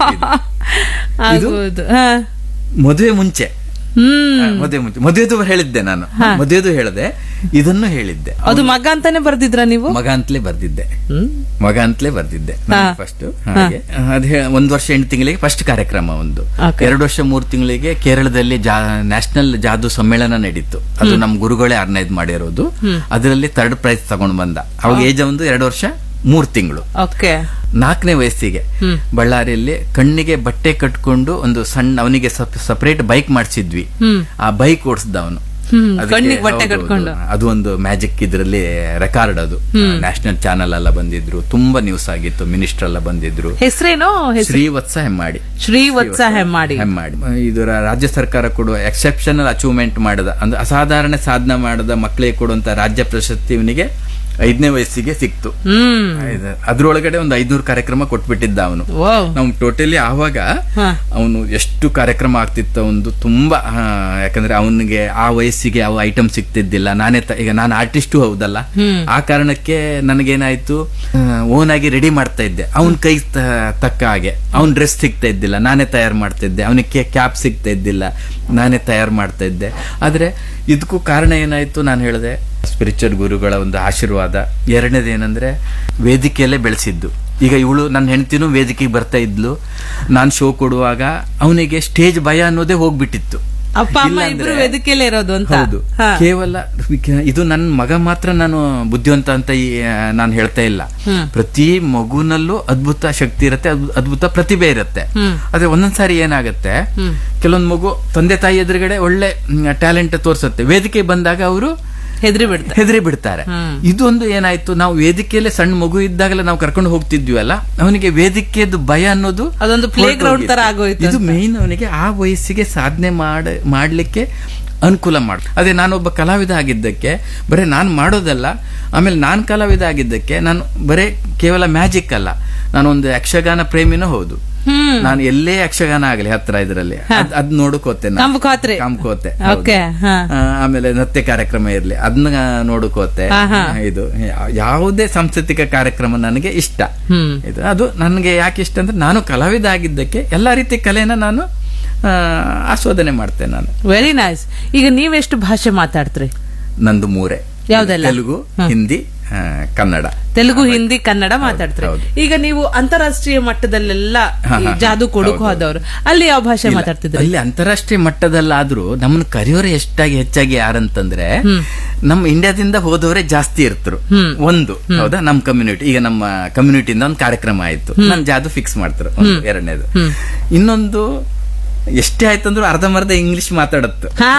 Speaker 1: ಆಗ್ಬೋದು ಹಾ.
Speaker 2: ಮದುವೆ ಮುಂಚೆ
Speaker 1: ಹ್ಮ್
Speaker 2: ಮದುವೆ ಮುಂಚೆ ಮದುವೆದು ಹೇಳಿದ್ದೆ ನಾನು ಮದುವೆದು ಹೇಳಿದೆ ಇದನ್ನು ಹೇಳಿದ್ದೆ
Speaker 1: ಅದು ಮಗ ಅಂತಾನೆ ಬರ್ದಿದ್ರ ನೀವು
Speaker 2: ಮಗ ಅಂತಲೇ ಬರ್ದಿದ್ದೆ
Speaker 1: ಹ್ಮ್
Speaker 2: ಮಗ ಅಂತಲೇ ಬರ್ದಿದ್ದೆ
Speaker 1: ಹಾ.
Speaker 2: ಫಸ್ಟ್ ಹಾಗೆ ಅದ್ ಹೇ- ಒಂದ್ ವರ್ಷ ಎಂಟು ತಿಂಗಳಿಗೆ ಫಸ್ಟ್ ಕಾರ್ಯಕ್ರಮ ಒಂದು
Speaker 1: Okay.
Speaker 2: ಎರಡು ವರ್ಷ ಮೂರು ತಿಂಗಳಿಗೆ ಕೇರಳದಲ್ಲಿ ನ್ಯಾಷನಲ್ ಜಾದು ಸಮ್ಮೇಳನ ನಡೀತು ಅದು ನಮ್ ಗುರುಗಳೇ ಆರ್ಗನೈಸ್ ಮಾಡಿರೋದು ಅದರಲ್ಲಿ ಥರ್ಡ್ ಪ್ರೈಸ್ ತಗೊಂಡ್ ಬಂದ ಅವಾಗ ಏಜ್ ಒಂದು ಎರಡು ವರ್ಷ ಮೂರ್ ತಿಂಗಳು
Speaker 1: ಓಕೆ
Speaker 2: ನಾಲ್ಕನೇ ವಯಸ್ಸಿಗೆ
Speaker 1: ಹ್ಮ್.
Speaker 2: ಬಳ್ಳಾರಿಯಲ್ಲಿ ಕಣ್ಣಿಗೆ ಬಟ್ಟೆ ಕಟ್ಕೊಂಡು ಒಂದು ಸಣ್ಣ ಅವನಿಗೆ ಸಪರೇಟ್ ಬೈಕ್ ಮಾಡಿಸಿದ್ವಿ
Speaker 1: ಹ್ಮ್
Speaker 2: ಆ ಬೈಕ್ ಓಡಿಸ್ದ ಅವನು
Speaker 1: ಹ್ಮ್
Speaker 2: ಅದಕ್ಕೆ
Speaker 1: ಕಣ್ಣಿಗೆ ಬಟ್ಟೆ
Speaker 2: ಹೌದು,
Speaker 1: ಕಟ್ಕೊಂಡು
Speaker 2: ಹೌದು. ಅದು ಒಂದು ಮ್ಯಾಜಿಕ್ ಇದ್ರಲ್ಲಿ ರೆಕಾರ್ಡ್ ಅದು ನ್ಯಾಷನಲ್ ಚಾನೆಲ್ ಎಲ್ಲ ಬಂದಿದ್ರು ತುಂಬಾ ನ್ಯೂಸ್ ಆಗಿತ್ತು ಮಿನಿಸ್ಟರ್ ಎಲ್ಲ ಬಂದಿದ್ರು
Speaker 1: ಹೆಸರೇನೋ ಹೆಸರು
Speaker 2: ಶ್ರೀವತ್ಸ ಹೆಮ್ಮಾಡಿ
Speaker 1: ಶ್ರೀವತ್ಸ ಹೆಮ್ಮಾಡಿ
Speaker 2: ಹೆಮ್ಮಾಡಿ ಇದು ರಾ- ರಾಜ್ಯ ಸರ್ಕಾರ ಕೊಡುವ ಎಕ್ಸೆಪ್ಷನಲ್ ಅಚೀವ್ಮೆಂಟ್ ಮಾಡದ ಅಂದ್ರೆ ಅಸಾಧಾರಣ ಸಾಧನೆ ಮಾಡದ ಮಕ್ಕಳಿಗೆ ಕೊಡುವಂತ ರಾಜ್ಯ ಪ್ರಶಸ್ತಿ ಇವನಿಗೆ ಐದನೇ ವಯಸ್ಸಿಗೆ ಸಿಕ್ತು
Speaker 1: ಹ್ಮ್
Speaker 2: ಇದು- ಅದ್ರೊಳಗಡೆ ಒಂದು ಐದ್ನೂರು ಕಾರ್ಯಕ್ರಮ ಕೊಟ್ಬಿಟ್ಟಿದ್ದ ಅವನು
Speaker 1: ಓ
Speaker 2: ನಾವು ಟೋಟಲಿ ಆವಾಗ
Speaker 1: ಹಾ.
Speaker 2: ಅವನು ಎಷ್ಟು ಕಾರ್ಯಕ್ರಮ ಆಗ್ತಿತ್ತು ಒಂದು ತುಂಬಾ ಆ, ಯಾಕಂದ್ರೆ ಅವನಿಗೆ ಆ ವಯಸ್ಸಿಗೆ ಯಾವ ಐಟಮ್ ಸಿಗ್ತಿದ್ದಿಲ್ಲ ನಾನೇ ತ- ಈಗ ನಾನು ಆರ್ಟಿಸ್ಟು ಹೌದಲ್ಲ ಆ ಕಾರಣಕ್ಕೆ ನನಗೇನಾಯ್ತು ಓನ್ ಆಗಿ ರೆಡಿ ಮಾಡ್ತಾ ಇದ್ದೆ ಅವನ ಕೈ ತಕ್ಕ ಹಾಗೆ ಅವನ್ ಡ್ರೆಸ್ ಸಿಗ್ತಾ ಇದ್ದಿಲ್ಲ ನಾನೇ ತಯಾರು ಮಾಡ್ತಾ ಇದ್ದೆ ಅವನಿಗೆ ಕ್ಯಾಪ್ ಸಿಗ್ತಾ ಇದ್ದಿಲ್ಲ ನಾನೇ ತಯಾರು ಮಾಡ್ತಾ ಇದ್ದೆ ಆದ್ರೆ ಇದಕ್ಕೂ ಕಾರಣ ಏನಾಯ್ತು ನಾನು ಹೇಳಿದೆ ಸ್ಪಿರಿಚುವಲ್ ಗುರುಗಳ ಒಂದು ಆಶೀರ್ವಾದ ಎರಡನೇದು ಏನಂದ್ರೆ ವೇದಿಕೆಯಲ್ಲೇ ಬೆಳೆಸಿದ್ದು ಈಗ ಇವಳು ನನ್ನ ಹೆಂಡತಿನೂ ವೇದಿಕೆಗೆ ಬರ್ತಾ ಇದ್ಲು ನಾನು ಶೋ ಕೊಡುವಾಗ ಅವನಿಗೆ ಸ್ಟೇಜ್ ಭಯ ಅನ್ನೋದೇ ಹೋಗ್ಬಿಟ್ಟಿತ್ತು
Speaker 1: ಅಪ್ಪ ಅಮ್ಮ
Speaker 2: ಇಲ್ಲ
Speaker 1: ಇಬ್ರು
Speaker 2: ಅಂದ್ರೆ-
Speaker 1: ವೇದಿಕೆಯಲ್ಲೇ ಇರೋದು ಅಂತ
Speaker 2: ಹೌದು
Speaker 1: ಹಾ.
Speaker 2: ಕೇವಲ ಇದು ನನ್ನ ಮಗ ಮಾತ್ರ ನಾನು ಬುದ್ಧಿವಂತ ಅಂತ ನಾನು ಹೇಳ್ತಾ ಇಲ್ಲ
Speaker 1: ಹ್ಮ್.
Speaker 2: ಪ್ರತಿ ಮಗುನಲ್ಲೂ ಅದ್ಭುತ ಶಕ್ತಿ ಇರುತ್ತೆ ಅದ್ಭು- ಅದ್ಭುತ ಪ್ರತಿಭೆ ಇರುತ್ತೆ
Speaker 1: ಹ್ಮ್.
Speaker 2: ಆದ್ರೆ ಒಂದೊಂದ್ಸಾರಿ ಏನಾಗುತ್ತೆ
Speaker 1: ಹ್ಮ್.
Speaker 2: ಕೆಲವೊಂದು ಮಗು ತಂದೆ ತಾಯಿ ಎದುರುಗಡೆ ಒಳ್ಳೆ ಟ್ಯಾಲೆಂಟ್ ತೋರಿಸುತ್ತೆ ವೇದಿಕೆ ಬಂದಾಗ ಅವರು
Speaker 1: ಹೆದರಿ ಬಿಡ್ತಾರೆ
Speaker 2: ಹೆದರಿ ಬಿಡ್ತಾರೆ
Speaker 1: ಹ್ಮ್.
Speaker 2: ಇದೊಂದು ಏನಾಯ್ತು ನಾವು ವೇದಿಕೆಯಲ್ಲೇ ಸಣ್ಣ ಮಗು ಇದ್ದಾಗಲೇ ನಾವು ಕರ್ಕೊಂಡು ಹೋಗ್ತಿದ್ವಿ ಅವನಿಗೆ ವೇದಿಕೆಯದು ಭಯ ಅನ್ನೋದು
Speaker 1: ಅದೊಂದು playground
Speaker 2: ಹೊರ್ಟೋಗಿತ್ತು.
Speaker 1: ತರ ಆಗೋಯ್ತು
Speaker 2: ಇದು
Speaker 1: ಅಂತ.
Speaker 2: ಮೇನ್ ಅವನಿಗೆ ಆ ವಯಸ್ಸಿಗೆ ಸಾಧನೆ ಮಾಡ ಮಾಡ್ಲಿಕ್ಕೆ ಅನುಕೂಲ ಮಾಡ ಅದೇ ನಾನೊಬ್ಬ ಕಲಾವಿದ ಆಗಿದ್ದಕ್ಕೆ ಬರೀ ನಾನು ಮಾಡೋದಲ್ಲ ಆಮೇಲೆ ನಾನು ಕಲಾವಿದ ಆಗಿದ್ದಕ್ಕೆ ನಾನು ಬರೇ ಕೇವಲ ಮ್ಯಾಜಿಕ್ ಅಲ್ಲ ನಾನೊಂದು ಯಕ್ಷಗಾನ ಪ್ರೇಮಿನೂ ಹೌದು
Speaker 1: ಹ್ಮ್
Speaker 2: ನಾನು ಎಲ್ಲೇ ಯಕ್ಷಗಾನ ಆಗಲಿ ಹತ್ರ ಇದರಲ್ಲಿ ಅದ್- ಅದ್ ನೋಡಕೋತೆ ನಾನು.
Speaker 1: ಕಂಬಕೋತ್ರಿ.
Speaker 2: ಕಂಬ್ಕೋತೆ
Speaker 1: ಓಕೆ, ಹಾ.
Speaker 2: ಆ, ಆಮೇಲೆ ನೃತ್ಯ ಕಾರ್ಯಕ್ರಮ ಇರ್ಲಿ ಅದನ್ನ ನೋಡಕೋತೆ
Speaker 1: ಹಾ, ಹಾ.
Speaker 2: ಇದು ಯಾ- ಯಾವುದೇ ಸಾಂಸ್ಕೃತಿಕ ಕಾರ್ಯಕ್ರಮ ನನಗೆ ಇಷ್ಟ
Speaker 1: ಹ್ಮ್
Speaker 2: ಇದು ಅದು ನನಗೆ ಯಾಕೆ ಇಷ್ಟ ಅಂದ್ರೆ ನಾನು ಕಲಾವಿದ ಆಗಿದ್ದಕ್ಕೆ ಎಲ್ಲಾ ರೀತಿ ಕಲೆನ ನಾನು ಆ, ಆಸ್ವಾದನೆ ಮಾಡ್ತೇನೆ ನಾನು
Speaker 1: ವೆರಿ ನೈಸ್ ಈಗ ನೀವೆಷ್ಟು ಭಾಷೆ ಮಾತಾಡ್ತೀರಿ
Speaker 2: ನಂದು ಮೂರೇ
Speaker 1: ಯಾವ್ದೆಲ್ಲ?
Speaker 2: ತೆಲುಗು ಹಿಂದಿ ಆ, ಕನ್ನಡ
Speaker 1: ತೆಲುಗು ಹಿಂದಿ ಕನ್ನಡ ಮಾತಾಡ್ತೀರಿ
Speaker 2: ಹೌದು.
Speaker 1: ಈಗ ನೀವು ಅಂತಾರಾಷ್ಟ್ರೀಯ ಮಟ್ಟದಲ್ಲೆಲ್ಲ
Speaker 2: ಹಾ,
Speaker 1: ಈ
Speaker 2: ಹಾ,
Speaker 1: ಜಾದು ಕೊಡುಕು
Speaker 2: ಹೌದು.
Speaker 1: ಹೋದವರು ಅಲ್ಲಿ ಯಾವ ಭಾಷೆ
Speaker 2: ಇಲ್ಲ,
Speaker 1: ಮಾತಾಡ್ತಿದ್ರಿ
Speaker 2: ಅಲ್ಲಿ ಅಂತಾರಾಷ್ಟ್ರೀಯ ಮಟ್ಟದಲ್ಲಾದ್ರೂ ನಮ್ಮನ್ನ ಕರೆಯೋರೆ ಎಷ್ಟಾಗಿ ಹೆಚ್ಚಾಗಿ ಯಾರಂತಂದ್ರೆ ನಮ್ಮ ಇಂಡಿಯಾದಿಂದ ಹೋದವರೇ ಜಾಸ್ತಿ ಇರ್ತರು ಒಂದು ಹೌದಾ ನಮ್ಮ ಕಮ್ಯುನಿಟಿ ಈಗ ನಮ್ಮ ಕಮ್ಯುನಿಟಿಯಿಂದ ಒಂದು ಕಾರ್ಯಕ್ರಮ ಆಯ್ತು ನನ್ ಜಾದು ಫಿಕ್ಸ್ ಮಾಡ್ತಾರೆ ಒಂದು ಎರಡನೇದು ಇನ್ನೊಂದು ಎಷ್ಟೇ ಆಯ್ತಂದ್ರು ಅರ್ಧಂಬರ್ಧ ಇಂಗ್ಲಿಷ್ ಮಾತಾಡತ್ತು
Speaker 1: ಹಾ,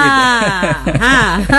Speaker 1: ಹಾ.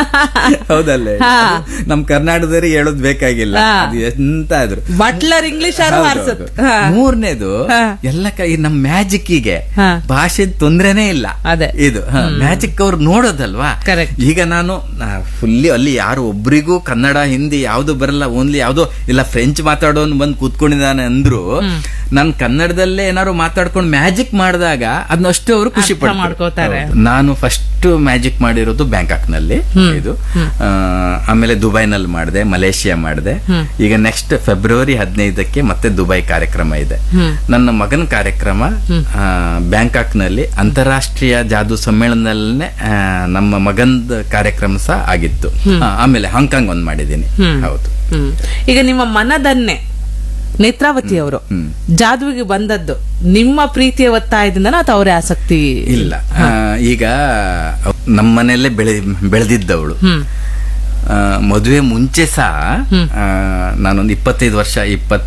Speaker 2: ಹೌದಲ್ಲೇ
Speaker 1: ಹಾ.
Speaker 2: ಅದು ನಮ್ ಕರ್ನಾಟಕದವ್ರಿಗೆ ಹೇಳೋದ್ ಬೇಕಾಗಿಲ್ಲ
Speaker 1: ಹಾ.
Speaker 2: ಅದು ಎಂತ ಆದ್ರು
Speaker 1: ಬಟ್ಲರ್ ಇಂಗ್ಲಿಷ್ ಯಾರು
Speaker 2: ಹೌದು,
Speaker 1: ಹಾರ್ಸತ್
Speaker 2: ಹೌದು. ಮೂರನೇದು
Speaker 1: ಹಾ.
Speaker 2: ಎಲ್ಲ ಕ- ಈ ನಮ್ ಮ್ಯಾಜಿಕ್ಕಿಗೆ
Speaker 1: ಹಾ.
Speaker 2: ಭಾಷೆ ತೊಂದ್ರೆನೇ ಇಲ್ಲ
Speaker 1: ಅದೇ.
Speaker 2: ಇದು ಮ್ಯಾಜಿಕ್ ಅವ್ರು ನೋಡೋದಲ್ವಾ
Speaker 1: Correct.
Speaker 2: ಈಗ ನಾನು ಫುಲ್ಲಿ ಅಲ್ಲಿ ಯಾರು ಒಬ್ರಿಗೂ ಕನ್ನಡ ಹಿಂದಿ ಯಾವ್ದು ಬರಲ್ಲ ಓನ್ಲಿ ಯಾವ್ದೋ ಇಲ್ಲ ಫ್ರೆಂಚ್ ಮಾತಾಡೋನ್ ಬಂದ್ ಕೂತ್ಕೊಂಡಿದ್ದಾನೆ ಅಂದ್ರು ನಾನ್ ಕನ್ನಡದಲ್ಲೇ ಏನಾದ್ರು ಮಾತಾಡ್ಕೊಂಡು ಮ್ಯಾಜಿಕ್ ಮಾಡಿದಾಗ ಅದನ್ನಷ್ಟು ಅವರು ಖುಷಿ
Speaker 1: ಅರ್ಥ
Speaker 2: ಪಡ್ತಾರೆ.
Speaker 1: ಮಾಡ್ಕೋತಾರೆ.
Speaker 2: ಹೌದು. ನಾನು ಫಸ್ಟ್ ಮ್ಯಾಜಿಕ್ ಮಾಡಿರೋದು ಬ್ಯಾಂಕಾಕ್ ನಲ್ಲಿ ಇದು ಆ, ಆಮೇಲೆ ದುಬೈನಲ್ಲಿ ಮಾಡಿದೆ ಮಲೇಷಿಯಾ ಮಾಡಿದೆ ಈಗ ನೆಕ್ಸ್ಟ್ ಫೆಬ್ರವರಿ ಹದಿನೈದಕ್ಕೆ ಮತ್ತೆ ದುಬೈ ಕಾರ್ಯಕ್ರಮ ಇದೆ ನನ್ನ ಮಗನ ಕಾರ್ಯಕ್ರಮ ಆ, ಬ್ಯಾಂಕಾಕ್ ನಲ್ಲಿ ಅಂತಾರಾಷ್ಟ್ರೀಯ ಜಾದು ಸಮ್ಮೇಳನದಲ್ಲೇ ಆ, ನಮ್ಮ ಮಗಂದ ಕಾರ್ಯಕ್ರಮ ಸಹ ಆಗಿತ್ತು ಆ, ಆಮೇಲೆ ಹಾಂಗ್ಕಾಂಗ್ ಒಂದ್ ಮಾಡಿದ್ದೀನಿ ಹೌದು
Speaker 1: ಹ್ಮ್ ಈಗ ನಿಮ್ಮ ಮನದನ್ನೇ ನೇತ್ರಾವತಿ ಅವರು
Speaker 2: ಹ್ಮ್.
Speaker 1: ಜಾದುವಿಗೆ ಬಂದದ್ದು ನಿಮ್ಮ ಪ್ರೀತಿಯ ಒತ್ತಾಯದಿಂದ ಅಥವಾ ಅವರೇ ಆಸಕ್ತಿ
Speaker 2: ಇಲ್ಲ ಆ, ಈಗ ನಮ್ಮನೆಯಲ್ಲೇ ಬೆಳೆ ಬೆಳೆದಿದ್ದವಳು
Speaker 1: ಹ್ಮ್
Speaker 2: ಆ, ಮದುವೆ ಮುಂಚೆ ಸಹ ಆ, ನಾನೊಂದು ಇಪ್ಪತ್ತೈದು ವರ್ಷ ಇಪ್ಪತ್ತ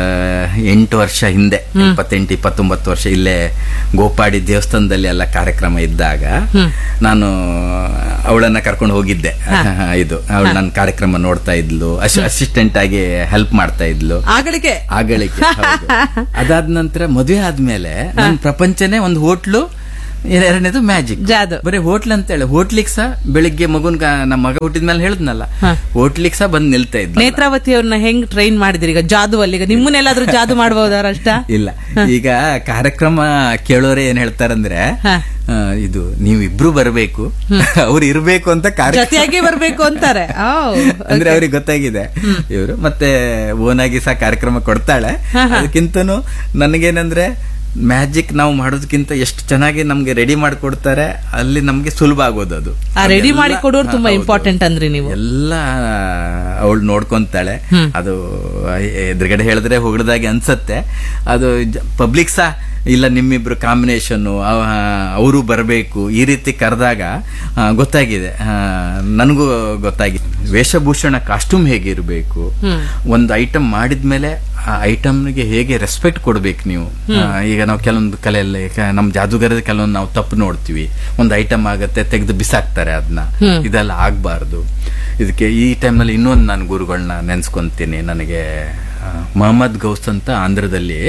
Speaker 2: ಎಂಟು ವರ್ಷ ಹಿಂದೆ ಇಪ್ಪತ್ತೆಂಟು ಇಪ್ಪತ್ತೊಂಬತ್ತು ವರ್ಷ ಇಲ್ಲೇ ಗೋಪಾಡಿ ದೇವಸ್ಥಾನದಲ್ಲಿ ಎಲ್ಲ ಕಾರ್ಯಕ್ರಮ ಇದ್ದಾಗ ನಾನು ಅವಳನ್ನ ಕರ್ಕೊಂಡು ಹೋಗಿದ್ದೆ ಇದು ಅವಳು ನನ್ನ ಕಾರ್ಯಕ್ರಮ ನೋಡ್ತಾ ಇದ್ಲು ಅಸಿಸ್ಟೆಂಟ್ ಆಗಿ ಹೆಲ್ಪ್ ಮಾಡ್ತಾ ಇದ್ಲು
Speaker 1: ಆಗಳಿಗೆ
Speaker 2: ಆಗಳಿಕೆ ಹೌದು. ಅದಾದ ನಂತರ ಮದುವೆ ಆದ್ಮೇಲೆ ನನ್ನ ಪ್ರಪಂಚನೇ ಒಂದು ಹೋಟ್ಲು ಎರಡನೇದು ಮ್ಯಾಜಿಕ್
Speaker 1: ಜಾದು
Speaker 2: ಬರೀ ಹೋಟ್ಲ್ ಅಂತ ಹೇಳಿ ಹೋಟ್ಲಿಗ್ ಸಹ ಬೆಳಿಗ್ಗೆ ಮಗುನ್ ನಮ್ಮ ಮಗ ಹುಟ್ಟಿದ್ಮೇಲೆ ಹೇಳಿದ್ನಲ್ಲ ಹೋಟ್ಲಿಗ್ ಸಹ ಬಂದ್ ನಿಲ್ತಾ ಇದ್ದ
Speaker 1: ನೇತ್ರಾವತಿ ಅವ್ರನ್ನ ಹೆಂಗ್ ಟ್ರೈನ್ ಮಾಡಿದಿರಿ ಈಗ ಜಾದು ಅಲ್ಲಿ ಈಗ ನಿಮ್ಮನ್ನೆಲ್ಲಾದ್ರೂ ಜಾದು ಮಾಡಬಹುದಾರ ಅಷ್ಟ
Speaker 2: ಇಲ್ಲ ಈಗ ಕಾರ್ಯಕ್ರಮ ಕೇಳೋರೆ ಏನ್ ಹೇಳ್ತಾರಂದ್ರೆ
Speaker 1: ಹ.
Speaker 2: ಆ, ಇದು ನೀವು ಇಬ್ರು ಬರಬೇಕು ಅವ್ರು ಇರ್ಬೇಕು ಅಂತ ಕಾರ್ಯ
Speaker 1: ಜೊತೆಯಾಗಿ ಬರ್ಬೇಕು ಅಂತಾರೆ ಓ,
Speaker 2: ಅಂದ್ರೆ ಅವ್ರಿಗೆ ಗೊತ್ತಾಗಿದೆ ಇವರು ಮತ್ತೆ ಓನಾಗಿ ಸಹ ಕಾರ್ಯಕ್ರಮ ಕೊಡ್ತಾಳೆ ಅದಕ್ಕಿಂತನೂ ನನಗೇನಂದ್ರೆ ಮ್ಯಾಜಿಕ್ ನಾವು ಮಾಡೋದಕ್ಕಿಂತ ಎಷ್ಟು ಚೆನ್ನಾಗಿ ನಮ್ಗೆ ರೆಡಿ ಮಾಡಿಕೊಡ್ತಾರೆ ಅಲ್ಲಿ ನಮ್ಗೆ ಸುಲಭ ಆಗೋದು ಅದು
Speaker 1: ಆ ರೆಡಿ ಮಾಡಿ
Speaker 2: ಅದೆಲ್ಲ-
Speaker 1: ಕೊಡೋರು ತುಂಬಾ
Speaker 2: ಹಾ, ಹೌದು.
Speaker 1: ಇಂಪಾರ್ಟೆಂಟ್ ಅಂದ್ರಿ ನೀವು
Speaker 2: ಎಲ್ಲ ಅವಳು ನೋಡ್ಕೊಂತಾಳೆ ಅದು ಎದುರುಗಡೆ ಹೇಳಿದ್ರೆ ಹೊಗಳದಾಗೆ ಅನ್ಸತ್ತೆ ಅದು ಪಬ್ಲಿಕ್ ಸಹ ಇಲ್ಲ ನಿಮ್ಮಿಬ್ರು ಕಾಂಬಿನೇಷನ್ ಅವರು ಬರಬೇಕು ಈ ರೀತಿ ಕರೆದಾಗ ಗೊತ್ತಾಗಿದೆ ಆ, ನನಗೂ ಗೊತ್ತಾಗಿದೆ ವೇಷಭೂಷಣ ಕಾಸ್ಟ್ಯೂಮ್ ಹೇಗಿರಬೇಕು ಒಂದು ಐಟಮ್ ಮಾಡಿದ್ಮೇಲೆ ಆ ಐಟಮ್ಗೆ ಹೇಗೆ ರೆಸ್ಪೆಕ್ಟ್ ಕೊಡ್ಬೇಕು ನೀವು ಆ, ಈಗ ನಾವು ಕೆಲವೊಂದು ಕಲೆಯಲ್ಲಿ ಕ- ನಮ್ಮ ಜಾದೂಗರದ ಕೆಲವೊಂದು ನಾವು ತಪ್ಪು ನೋಡ್ತೀವಿ ಒಂದು ಐಟಮ್ ಆಗತ್ತೆ ತೆಗೆದು ಬಿಸಾಕ್ತಾರೆ ಅದನ್ನ ಇದೆಲ್ಲ ಆಗ್ಬಾರ್ದು ಇದಕ್ಕೆ ಈ ಟೈಮ್ನಲ್ಲಿ ಇನ್ನೊಂದು ನಾನು ಗುರುಗಳನ್ನ ನೆನ್ಸ್ಕೊಂತೀನಿ ನನಗೆ ಆ, ಮೊಹಮ್ಮದ್ ಗೌಸ್ ಅಂತ ಆಂಧ್ರದಲ್ಲಿ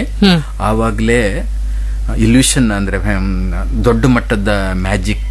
Speaker 2: ಆವಾಗಲೇ ಇಲ್ಯೂಷನ್ ಅಂದ್ರೆ ಹ್ಮ್, ದೊಡ್ಡ ಮಟ್ಟದ ಮ್ಯಾಜಿಕ್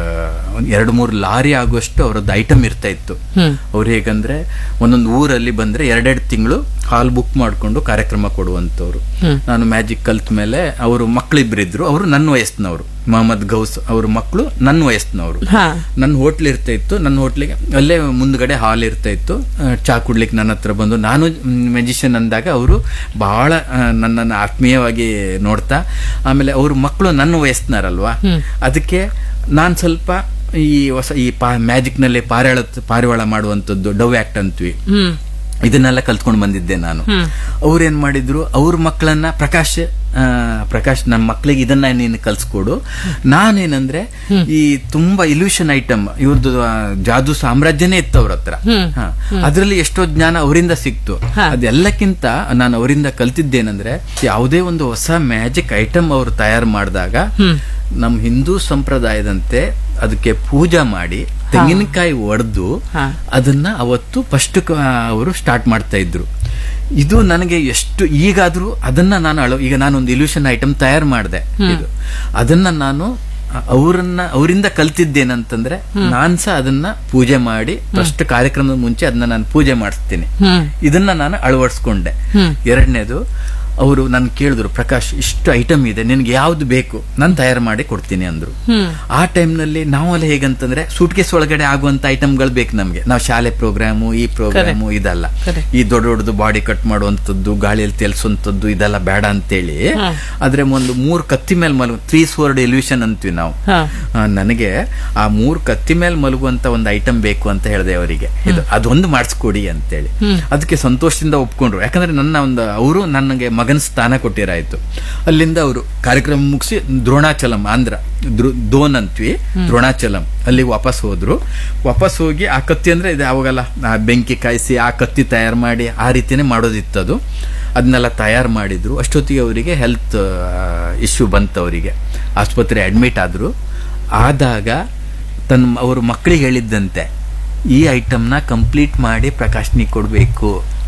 Speaker 2: ಎರಡು ಮೂರು ಲಾರಿ ಆಗುವಷ್ಟು ಅವರದ್ದು ಐಟಮ್ ಇರ್ತಾ ಇತ್ತು ಅವ್ರು ಹೇಗಂದ್ರೆ ಒಂದೊಂದು ಊರಲ್ಲಿ ಬಂದ್ರೆ ಎರಡೆರಡು ತಿಂಗಳು ಹಾಲ್ ಬುಕ್ ಮಾಡ್ಕೊಂಡು ಕಾರ್ಯಕ್ರಮ ಕೊಡುವಂತವ್ರು ನಾನು ಮ್ಯಾಜಿಕ್ ಕಲ್ತ ಮೇಲೆ ಅವರು ಮಕ್ಕಳಿಬ್ರಿದ್ರು ಅವರು ನನ್ನ ವಯಸ್ಸಿನವರು ಮೊಹಮ್ಮದ್ ಗೌಸ್ ಅವ್ರ ಮಕ್ಕಳು ನನ್ನ ವಯಸ್ಸಿನವರು
Speaker 1: ಹಾ
Speaker 2: ನನ್ನ ಹೋಟ್ಲ್ ಇರ್ತಾ ಇತ್ತು ನನ್ನ ಹೋಟ್ಲಿಗೆ ಅಲ್ಲೇ ಮುಂದ್ಗಡೆ ಹಾಲ್ ಇರ್ತಾ ಇತ್ತು ಆ, ಚಾ ಕುಡ್ಲಿಕ್ಕೆ ನನ್ನ ಹತ್ರ ಬಂದು ನಾನು ಮೆಜಿಷಿಯನ್ ಅಂದಾಗ ಅವರು ಬಹಳ ಆ, ನನ್ನನ್ನು ಆತ್ಮೀಯವಾಗಿ ನೋಡ್ತಾ ಆಮೇಲೆ ಅವ್ರ ಮಕ್ಕಳು ನನ್ನ ವಯಸ್ಸಿನಾರಲ್ವಾ ಅದಕ್ಕೆ ನಾನು ಸ್ವಲ್ಪ ಈ ಹೊಸ ಈ ಪಾ ಮ್ಯಾಜಿಕ್ ನಲ್ಲಿ ಪಾರಾಳ ಪಾರಿವಾಳ ಮಾಡುವಂಥದ್ದು ಡವ್ ಆಕ್ಟ್ ಅಂತೀವಿ
Speaker 1: ಹ್ಮ್
Speaker 2: ಇದನ್ನೆಲ್ಲ ಕಲ್ತ್ಕೊಂಡು ಬಂದಿದ್ದೆ ನಾನು ಅವ್ರೇನ್ ಮಾಡಿದ್ರು ಅವ್ರ ಮಕ್ಕಳನ್ನ ಪ್ರಕಾಶ್ ಆ, ಪ್ರಕಾಶ್ ನಮ್ಮ ಮಕ್ಕಳಿಗೆ ಇದನ್ನ ನೀನು ಕಲ್ಸ್ಕೊಡು ನಾನೇನಂದ್ರೆ ಈ ತುಂಬಾ ಇಲ್ಯೂಷನ್ ಐಟಮ್ ಇವ್ರದ್ದು ಆ, ಜಾದೂ ಸಾಮ್ರಾಜ್ಯನೇ ಇತ್ತು ಅವ್ರ ಹತ್ರ ಹಾ. ಅದ್ರಲ್ಲಿ ಎಷ್ಟೋ ಜ್ಞಾನ ಅವರಿಂದ ಸಿಕ್ತು ಅದೆಲ್ಲಕ್ಕಿಂತ ನಾನು ಅವರಿಂದ ಕಲ್ತಿದ್ದೇನಂದ್ರೆ ಯಾವುದೇ ಒಂದು ಹೊಸ ಮ್ಯಾಜಿಕ್ ಐಟಮ್ ಅವರು ತಯಾರು ಮಾಡಿದಾಗ ನಮ್ಮ ಹಿಂದೂ ಸಂಪ್ರದಾಯದಂತೆ ಅದಕ್ಕೆ ಪೂಜಾ ಮಾಡಿ ತೆಂಗಿನಕಾಯಿ ಒಡೆದು
Speaker 1: ಹಾ.
Speaker 2: ಅದನ್ನ ಅವತ್ತು ಫಸ್ಟ್ ಅವರು ಸ್ಟಾರ್ಟ್ ಮಾಡ್ತಾ ಇದ್ರು ಇದು ನನಗೆ ಎಷ್ಟು ಈಗಾದ್ರೂ ಅದನ್ನ ನಾನು ಅಳ ಈಗ ನಾನೊಂದು ಇಲ್ಯೂಷನ್ ಐಟಮ್ ತಯಾರು ಮಾಡಿದೆ ಇದು ಅದನ್ನ ನಾನು ಅ- ಅವರನ್ನ ಅವರಿಂದ ಕಲ್ತಿದ್ದೇನಂತಂದ್ರೆ ನಾನ್ ಸಹ ಅದನ್ನ ಪೂಜೆ ಮಾಡಿ ಫಸ್ಟ್ ಕಾರ್ಯಕ್ರಮದ ಮುಂಚೆ ಅದನ್ನ ನಾನು ಪೂಜೆ ಮಾಡಿಸ್ತೀನಿ
Speaker 1: ಹ್ಮ್
Speaker 2: ಇದನ್ನ ನಾನು ಅಳವಡಿಸ್ಕೊಂಡೆ ಎರಡನೇದು ಅವರು ನನ್ ಕೇಳಿದ್ರು ಪ್ರಕಾಶ್ ಇಷ್ಟು ಐಟಮ್ ಇದೆ ನಿನ್ಗೆ ಯಾವ್ದು ಬೇಕು ನಾನು ತಯಾರು ಮಾಡಿ ಕೊಡ್ತೀನಿ ಅಂದ್ರು ಆ ಟೈಮ್ನಲ್ಲಿ ನಾವಲ್ಲಿ ಹೇಗಂತಂದ್ರೆ ಸೂಟ್ಕೇಸ್ ಒಳಗಡೆ ಆಗುವಂತ ಐಟಮ್ಗಳು ಬೇಕು ನಮ್ಗೆ ನಾವು ಶಾಲೆ ಪ್ರೋಗ್ರಾಮು ಈ ಪ್ರೋಗ್ರಾಮು ಇದಲ್ಲ
Speaker 1: Correct.
Speaker 2: ಈ ದೊಡ್ಡ ದೊಡ್ಡದು ಬಾಡಿ ಕಟ್ ಮಾಡುವಂತದ್ದು ಗಾಳಿಯಲ್ಲಿ ತೇಲ್ಸುವಂತದ್ದು ಇದೆಲ್ಲ ಬೇಡ ಅಂತೇಳಿ ಆದ್ರೆ ಒಂದು ಮೂರ್ ಕತ್ತಿ ಮೇಲೆ ಮಲಗು ತ್ರೀ ಸ್ವರ್ಡ್ ಎಲ್ಯೂಷನ್ ಅಂತೀವಿ ನಾವು
Speaker 1: ಹಾ
Speaker 2: ಆ, ನನಗೆ ಆ ಮೂರ್ ಕತ್ತಿ ಮೇಲೆ ಮಲಗುವಂತ ಒಂದು ಐಟಮ್ ಬೇಕು ಅಂತ ಹೇಳಿದೆ ಅವರಿಗೆ ಇದು ಅದೊಂದು ಮಾಡಿಸ್ಕೊಡಿ ಅಂತೇಳಿ ಅದಕ್ಕೆ ಸಂತೋಷದಿಂದ ಒಪ್ಕೊಂಡ್ರು ಯಾಕಂದ್ರೆ ನನ್ನ ಒಂದು ಅವರು ನನಗೆ ಮಗನ ಸ್ಥಾನ ಕೊಟ್ಟಿರಾಯ್ತು ಅಲ್ಲಿಂದ ಅವರು ಕಾರ್ಯಕ್ರಮ ಮುಗಿಸಿ ದ್ರೋಣಾಚಲಂ ಆಂಧ್ರ ದ್ರೋ- ದೋನ್ ಅಂತ್ವಿ ದ್ರೋಣಾಚಲಂ ಅಲ್ಲಿಗೆ ವಾಪಸ್ ಹೋದ್ರು ವಾಪಸ್ ಹೋಗಿ ಆ ಕತ್ತಿ ಅಂದ್ರೆ ಇದು ಅವಾಗೆಲ್ಲ ಆ ಬೆಂಕಿ ಕಾಯಿಸಿ ಆ ಕತ್ತಿ ತಯಾರು ಮಾಡಿ ಆ ರೀತಿನೇ ಮಾಡೋದಿತ್ತದು ಅದನ್ನೆಲ್ಲ ತಯಾರು ಮಾಡಿದ್ರು ಅಷ್ಟೊತ್ತಿಗೆ ಅವರಿಗೆ ಹೆಲ್ತ್ ಇಶ್ಯೂ ಬಂತು ಅವರಿಗೆ ಆಸ್ಪತ್ರೆ ಅಡ್ಮಿಟ್ ಆದ್ರು ಆದಾಗ ತನ್ನ ಅವ್ರ ಮಕ್ಕಳಿಗೆ ಹೇಳಿದ್ದಂತೆ ಈ ಐಟಮ್ನ ಕಂಪ್ಲೀಟ್ ಮಾಡಿ ಪ್ರಕಾಶ್ನಿಗೆ ಕೊಡಬೇಕು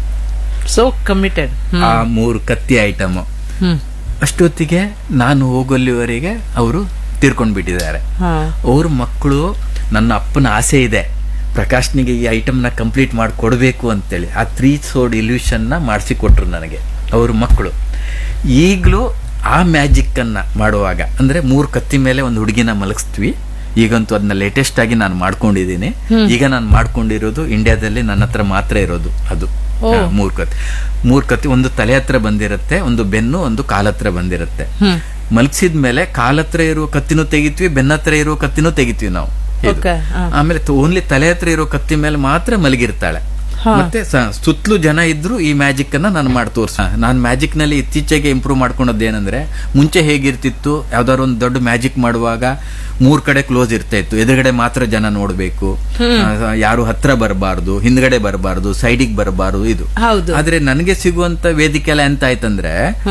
Speaker 1: ಸೋ ಕಮಿಟೆಡ್
Speaker 2: ಆ ಮೂರು ಕತ್ತಿ ಐಟಮ್
Speaker 1: ಹ್ಮ್
Speaker 2: ಅಷ್ಟೊತ್ತಿಗೆ ನಾನು ಹೋಗಲ್ಲಿವರೆಗೆ ಅವರು ತೀರ್ಕೊಂಡ್ಬಿಟ್ಟಿದ್ದಾರೆ
Speaker 1: ಹಾ
Speaker 2: ಅವ್ರ ಮಕ್ಕಳು ನನ್ನ ಅಪ್ಪನ ಆಸೆ ಇದೆ ಪ್ರಕಾಶ್ನಿಗೆ ಈ ಐಟಮ್ನ ಕಂಪ್ಲೀಟ್ ಮಾಡಿ ಕೊಡಬೇಕು ಅಂತೇಳಿ ಆ ತ್ರೀ ಸೋಡ್ ಇಲ್ಯೂಷನ್ನ ಮಾಡಿಸಿ ಕೊಟ್ರು ನನಗೆ ಅವ್ರ ಮಕ್ಕಳು ಈಗಲೂ ಆ ಮ್ಯಾಜಿಕ್ ಅನ್ನ ಮಾಡುವಾಗ ಅಂದ್ರೆ ಮೂರು ಕತ್ತಿ ಮೇಲೆ ಒಂದು ಹುಡುಗಿನ ಮಲಗಿಸ್ತೀವಿ ಈಗಂತೂ ಅದನ್ನ ಲೇಟೆಸ್ಟ್ ಆಗಿ ನಾನು ಮಾಡ್ಕೊಂಡಿದ್ದೀನಿ ಈಗ ನಾನು ಮಾಡ್ಕೊಂಡಿರೋದು ಇಂಡಿಯಾದಲ್ಲಿ ನನ್ನ ಹತ್ರ ಮಾತ್ರ ಇರೋದು ಅದು ಆ, ಮೂರ್ ಕತ್ತಿ ಮೂರ್ ಕತ್ತಿ ಒಂದು ತಲೆ ಹತ್ರ ಬಂದಿರುತ್ತೆ ಒಂದು ಬೆನ್ನು ಒಂದು ಕಾಲ ಹತ್ರ ಬಂದಿರುತ್ತೆ ಮಲಗಿಸಿದ ಮೇಲೆ ಕಾಲ ಹತ್ರ ಇರುವ ಕತ್ತಿನೂ ತೆಗಿತೀವಿ ಬೆನ್ನ ಹತ್ರ ಇರುವ ಕತ್ತಿನೂ ತೆಗಿತೀವಿ ನಾವು ಇದು.
Speaker 1: Okay, ಹಾ.
Speaker 2: ಆಮೇಲೆ ಓನ್ಲಿ ತಲೆ ಹತ್ರ ಇರೋ ಕತ್ತಿ ಮೇಲೆ ಮಾತ್ರ ಮಲಗಿರ್ತಾಳೆ ಮತ್ತೆ ಸ- ಸುತ್ತಲೂ ಜನ ಇದ್ರು ಈ ಮ್ಯಾಜಿಕ್ ಅನ್ನ ನಾನು ಮಾಡಿ ತೋರ್ಸ ನಾನು ಮ್ಯಾಜಿಕ್ ನಲ್ಲಿ ಇತ್ತೀಚೆಗೆ ಇಂಪ್ರೂವ್ ಮಾಡ್ಕೊಳೋದು ಏನಂದ್ರೆ ಮುಂಚೆ ಹೇಗಿರ್ತಿತ್ತು ಯಾವ್ದಾದ್ರು ಒಂದು ದೊಡ್ಡ ಮ್ಯಾಜಿಕ್ ಮಾಡುವಾಗ ಮೂರ್ ಕಡೆ ಕ್ಲೋಸ್ ಇರ್ತಾ ಇತ್ತು ಎದುರುಗಡೆ ಮಾತ್ರ ಜನ ನೋಡ್ಬೇಕು ಆ, ಯಾರು ಹತ್ರ ಬರಬಾರ್ದು ಹಿಂದ್ಗಡೆ ಬರಬಾರ್ದು ಸೈಡಿಗೆ ಬರಬಾರ್ದು ಇದು
Speaker 1: ಹೌದು
Speaker 2: ಆದ್ರೆ ನನಗೆ ಸಿಗುವಂತ ವೇದಿಕೆ ಎಲ್ಲ ಎಂತ ಆಯ್ತಂದ್ರೆ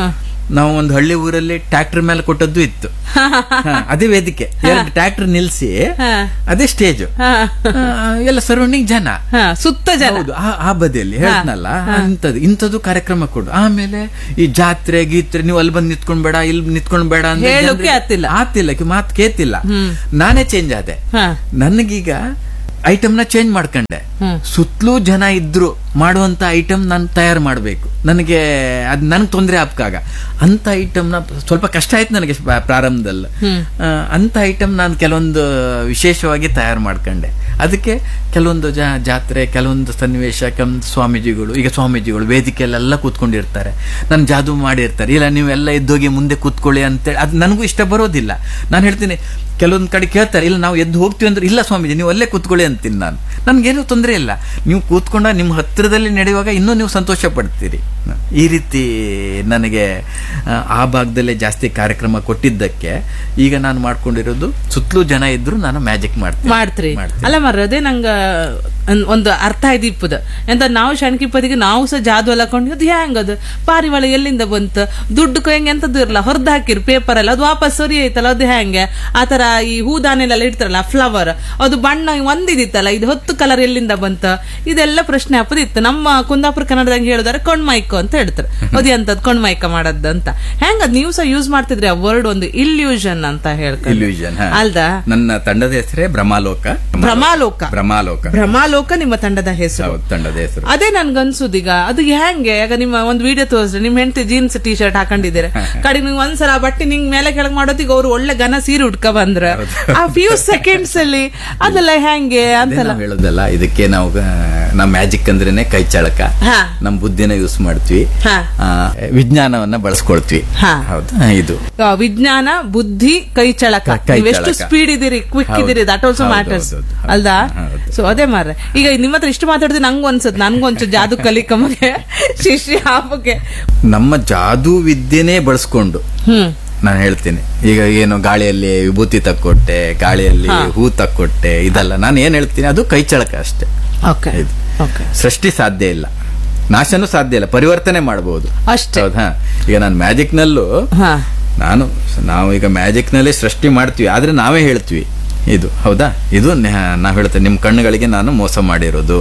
Speaker 2: ನಾವು ಒಂದು ಹಳ್ಳಿ ಊರಲ್ಲಿ ಟ್ರ್ಯಾಕ್ಟರ್ ಮೇಲೆ ಕೊಟ್ಟದ್ದು ಇತ್ತು ಹಾ, ಅದೇ ವೇದಿಕೆ ಎರಡು ಟ್ರ್ಯಾಕ್ಟರ್ ನಿಲ್ಸಿ
Speaker 1: ಹಾ.
Speaker 2: ಅದೇ ಸ್ಟೇಜ್
Speaker 1: ಹಾ.
Speaker 2: ಎಲ್ಲ ಸರೌಂಡಿಂಗ್ ಜನ
Speaker 1: ಹಾ, ಸುತ್ತ ಜನ
Speaker 2: ಹೌದು ಆ- ಆ ಬದಿಯಲ್ಲಿ ಹೇಳ್ತನಲ್ಲ ಇಂಥದ್ದು ಇಂಥದ್ದು ಕಾರ್ಯಕ್ರಮ ಕೊಡು ಆಮೇಲೆ ಈ ಜಾತ್ರೆ ಗೀತ್ರೆ ನೀವು ಅಲ್ಲಿ ಬಂದು ನಿಂತ್ಕೊಂಡ್ ಬೇಡ ಇಲ್ಲಿ ನಿಂತ್ಕೊಂಡ್ ಬೇಡ ಅಂದ್ರೆ
Speaker 1: ಹೇಳೋಕೆ
Speaker 2: ಜನ್ರಿಗೆ
Speaker 1: ಆತಿಲ್ಲ.
Speaker 2: ಆತಿಲ್ಲ ಕಿ- ಮಾತು ಕೇತಿಲ್ಲ ನಾನೇ ಚೇಂಜ್ ಆದೆ
Speaker 1: ಹಾ.
Speaker 2: ನನಗೀಗ ಐಟಮ್ನ ಚೇಂಜ್ ಮಾಡ್ಕೊಂಡೆ
Speaker 1: ಹ್ಮ್.
Speaker 2: ಸುತ್ತಲೂ ಜನ ಇದ್ರು ಮಾಡುವಂತ ಐಟಮ್ ನಾನು ತಯಾರು ಮಾಡಬೇಕು ನನಗೆ ಅದ್ ನನಗೆ ತೊಂದರೆ ಆಗ್ಕಾಗ ಅಂತ ಐಟಮ್ನ ಸ್ವಲ್ಪ ಕಷ್ಟ ಆಯ್ತು ನನಗೆ ಪ್ರ- ಪ್ರಾರಂಭದಲ್ಲಿ ಆ, ಅಂತ ಐಟಮ್ ನಾನು ಕೆಲವೊಂದು ವಿಶೇಷವಾಗಿ ತಯಾರು ಮಾಡ್ಕೊಂಡೆ ಅದಕ್ಕೆ ಕೆಲವೊಂದು ಜಾ ಜಾತ್ರೆ ಕೆಲವೊಂದು ಸನ್ನಿವೇಶ ಕೆಲವೊಂದು ಸ್ವಾಮೀಜಿಗಳು ಈಗ ಸ್ವಾಮೀಜಿಗಳು ವೇದಿಕೆಯಲ್ಲೆಲ್ಲ ಕೂತ್ಕೊಂಡಿರ್ತಾರೆ ನಾನು ಜಾದು ಮಾಡಿರ್ತಾರೆ ಇಲ್ಲ ನೀವೆಲ್ಲ ಎದ್ದೋಗಿ ಮುಂದೆ ಕೂತ್ಕೊಳ್ಳಿ ಅಂತೇಳಿ ಅದು ನನಗೂ ಇಷ್ಟ ಬರೋದಿಲ್ಲ ನಾನು ಹೇಳ್ತೀನಿ ಕೆಲವೊಂದು ಕಡೆ ಕೇಳ್ತಾರೆ ಇಲ್ಲ ನಾವು ಎದ್ದು ಹೋಗ್ತೀವಿ ಅಂದ್ರೆ ಇಲ್ಲ ಸ್ವಾಮೀಜಿ ನೀವು ಅಲ್ಲೇ ಕೂತ್ಕೊಳ್ಳಿ ಅಂತೀನಿ ನಾನು ನನ್ಗೇನು ತೊಂದರೆ ಇಲ್ಲ ನೀವು ಕೂತ್ಕೊಂಡ ನಿಮ್ಮ ಹತ್ತಿರದಲ್ಲಿ ನಡೆಯುವಾಗ ಇನ್ನೂ ನೀವು ಸಂತೋಷ ಪಡ್ತೀರಿ ಈ ರೀತಿ ನನಗೆ ಆ, ಆ ಭಾಗದಲ್ಲೇ ಜಾಸ್ತಿ ಕಾರ್ಯಕ್ರಮ ಕೊಟ್ಟಿದ್ದಕ್ಕೆ ಈಗ ನಾನು ಮಾಡ್ಕೊಂಡಿರೋದು ಸುತ್ತಲೂ ಜನ ಇದ್ರು ನಾನು ಮ್ಯಾಜಿಕ್ ಮಾಡ್ತೀನಿ
Speaker 1: ಮಾಡ್ತ್ರಿ
Speaker 2: ಮಾಡ್ತೀನಿ.
Speaker 1: ಅಲ್ಲ ಮರ್ರೆ ಅದೇ ನಂಗ ಅನ್- ಒಂದು ಅರ್ಥ ಆಯ್ತು ಇಪ್ಪದ ಎಂತ ನಾವು ಶಣ್ಕಿಪ್ಪದಿಗೆ ನಾವು ಸಹ ಜಾದು ಎಲ್ಲ ಕೊಂಡು ಅದು ಹೆಂಗದು ಪಾರಿವಾಳ ಎಲ್ಲಿಂದ ಬಂತು ದುಡ್ಡು ಹೆಂಗೆ ಎಂತದ್ದು ಇರಲ್ಲ ಹೊರದು ಹಾಕಿರ್ ಪೇಪರ್ ಎಲ್ಲ ಅದು ವಾಪಸ್ ಸರಿ ಐತಲ್ಲ ಅದು ಹೆಂಗೆ ಆತರ ಈ ಹೂದಾನೆಲ್ಲ ಇಡ್ತಾರಲ್ಲ ಫ್ಲವರ್ ಅದು ಬಣ್ಣ ಒಂದಿದಿತ್ತಲ್ಲ ಇದು ಹೊತ್ತು ಕಲರ್ ಎಲ್ಲಿಂದ ಬಂತ ಇದೆಲ್ಲ ಪ್ರಶ್ನೆ ಅಪ್ಪದಿತ್ತು ನಮ್ಮ ಕುಂದಾಪುರ ಕನ್ನಡದಂಗೆ ಹೇಳಿದಾರೆ ಕೊಂಡ್ಮೈಕ ಅಂತ ಹೇಳ್ತಾರೆ ಅದು ಎಂತದ್ ಕೊಂಡ್ಮೈಕ ಮಾಡದ್ದು ಅಂತ ಹೆಂಗದ್ ನೀವು ಸಹ ಯೂಸ್ ಮಾಡ್ತಿದ್ರಿ ಆ ವರ್ಡ್ ಒಂದು ಇಲ್ಯೂಷನ್ ಅಂತ ಹೇಳ್ಕೊಂಡು
Speaker 2: ಇಲ್ಯೂಷನ್
Speaker 1: ಅಲ್ದಾ
Speaker 2: ನನ್ನ ತಂಡದ ಹೆಸರೇ ಭ್ರಮಾಲೋಕ
Speaker 1: ಭ್ರಮಾಲೋಕ
Speaker 2: ಭ್ರಮಾಲೋಕ
Speaker 1: ಭ್ರಮಾಲೋಕ ನಿಮ್ಮ ತಂಡದ ಹೆಸರು
Speaker 2: ಹೌದು ತಂಡದ ಹೆಸರು
Speaker 1: ಅದೇ ನನ್ಗನ್ಸುದೀಗ ಅದು ಹೆಂಗೆ ಈಗ ನಿಮ್ಮ ಒಂದು ವಿಡಿಯೋ ತೋರಿಸ್ರಿ ನಿಮ್ ಹೆಂಡತಿ ಜೀನ್ಸ್ ಟಿ ಶರ್ಟ್ ಹಾಕೊಂಡಿದ್ದೀರ ಕಡೆ ನೀವು ಒಂದ್ಸಲ ಆ ಬಟ್ಟೆ ನಿಂಗ್ ಮೇಲೆ ಕೆಳಗ್ ಮಾಡೋದಿಗೆ ಅವ್ರು ಒಳ್ಳೆ ಘನ ಸೀರೆ ಉಟ್ಕ ಬಂದ್ರ ಆ ಫ್ಯೂ ಸೆಕೆಂಡ್ಸ್ ಅಲ್ಲಿ ಅದೆಲ್ಲ ಹೆಂಗೆ
Speaker 2: ಅದೇ
Speaker 1: ಅಂತಲ್ಲ
Speaker 2: ನಾವ್ ಹೇಳೋದಲ್ಲ ಇದಕ್ಕೆ ನಾವು ಆ, ನಮ್ಮ ಮ್ಯಾಜಿಕ್ ಅಂದ್ರೇನೆ ಕೈ ಚಳಕ
Speaker 1: ಹಾ.
Speaker 2: ನಮ್ಮ ಬುದ್ಧಿನ ಯೂಸ್ ಮಾಡ್ತೀವಿ
Speaker 1: ಹಾ.
Speaker 2: ಆ, ವಿಜ್ಞಾನವನ್ನ ಬಳಸ್ಕೊಳ್ತೀವಿ
Speaker 1: ಹಾ.
Speaker 2: ಹೌದು ಇದು
Speaker 1: ಆ, ವಿಜ್ಞಾನ ಬುದ್ಧಿ ಕೈ ಚಳಕ
Speaker 2: ಕೈ
Speaker 1: ನೀವೆಷ್ಟು
Speaker 2: ಚಳಕ.
Speaker 1: ಸ್ಪೀಡ್ ಇದೀರಿ ಕ್ವಿಕ್
Speaker 2: ಹೌದು.
Speaker 1: ಇದೀರಿ ದಟ್ ಆಲ್ಸೋ
Speaker 2: ಹೌದು,
Speaker 1: ಮ್ಯಾಟರ್ಸ್
Speaker 2: ಹೌದು, ಹೌದು.
Speaker 1: ಅಲ್ದಾ
Speaker 2: ಹೌದು.
Speaker 1: ಸೊ ಅದೇ ಮಾರ್ರೆ ಈಗ ನಿಮ್ಮ ಹತ್ರ ಇಷ್ಟು ಮಾತಾಡಿದ್ರೆ ನಂಗೂ ಅನ್ಸುತ್ತೆ ನನ್ಗೊಂಚು ಜಾದು ಕಲಿಕಮಗೆ ಶಿಷ್ಯ ಹಾಪಕ್ಕೆ
Speaker 2: ನಮ್ಮ ಜಾದೂ ವಿದ್ಯೆನೇ ಬಳಸ್ಕೊಂಡು
Speaker 1: ಹ್ಮ್
Speaker 2: ನಾನು ಹೇಳ್ತೀನಿ ಈಗ ಏನು ಗಾಳಿಯಲ್ಲಿ ವಿಭೂತಿ ತಕ್ಕೊಟ್ಟೆ ಗಾಳಿಯಲ್ಲಿ ಹೂ ತಕ್ಕೊಟ್ಟೆ ಇದಲ್ಲ ನಾನು ಏನ್ ಹೇಳ್ತೀನಿ ಅದು ಕೈ ಚಳಕ ಅಷ್ಟೇ
Speaker 1: ಓಕೆ
Speaker 2: ಇದು.
Speaker 1: ಓಕೆ
Speaker 2: ಸೃಷ್ಟಿ ಸಾಧ್ಯ ಇಲ್ಲ ನಾಶನೂ ಸಾಧ್ಯ ಇಲ್ಲ ಪರಿವರ್ತನೆ ಮಾಡಬಹುದು
Speaker 1: ಅಷ್ಟೇ.
Speaker 2: ಹೌದಾ ಈಗ ನಾನು ಮ್ಯಾಜಿಕ್ ನಲ್ಲೂ
Speaker 1: ಹಾ
Speaker 2: ನಾನು ನಾವು ಈಗ ಮ್ಯಾಜಿಕ್ ನಲ್ಲಿ ಸೃಷ್ಟಿ ಮಾಡ್ತೀವಿ ಆದ್ರೆ ನಾವೇ ಹೇಳ್ತೀವಿ ಇದು ಹೌದಾ ಇದು ನಾವು ಹೇಳ್ತೇವೆ ನಿಮ್ಮ ಕಣ್ಣುಗಳಿಗೆ ನಾನು ಮೋಸ ಮಾಡಿರೋದು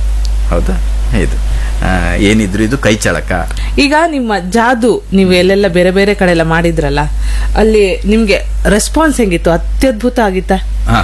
Speaker 2: ಹೌದಾ ಇದು ಆ, ಏನಿದ್ರು ಇದು ಕೈ ಚಳಕ
Speaker 1: ಈಗ ನಿಮ್ಮ ಜಾದು ನೀವು ಎಲ್ಲೆಲ್ಲ ಬೇರೆ ಬೇರೆ ಕಡೆ ಎಲ್ಲ ಮಾಡಿದ್ರಲ್ಲ ಅಲ್ಲಿ ನಿಮ್ಗೆ ರೆಸ್ಪಾನ್ಸ್ ಹೆಂಗಿತ್ತು ಅತ್ಯದ್ಭುತ ಆಗಿತ್ತಾ
Speaker 2: ಹಾ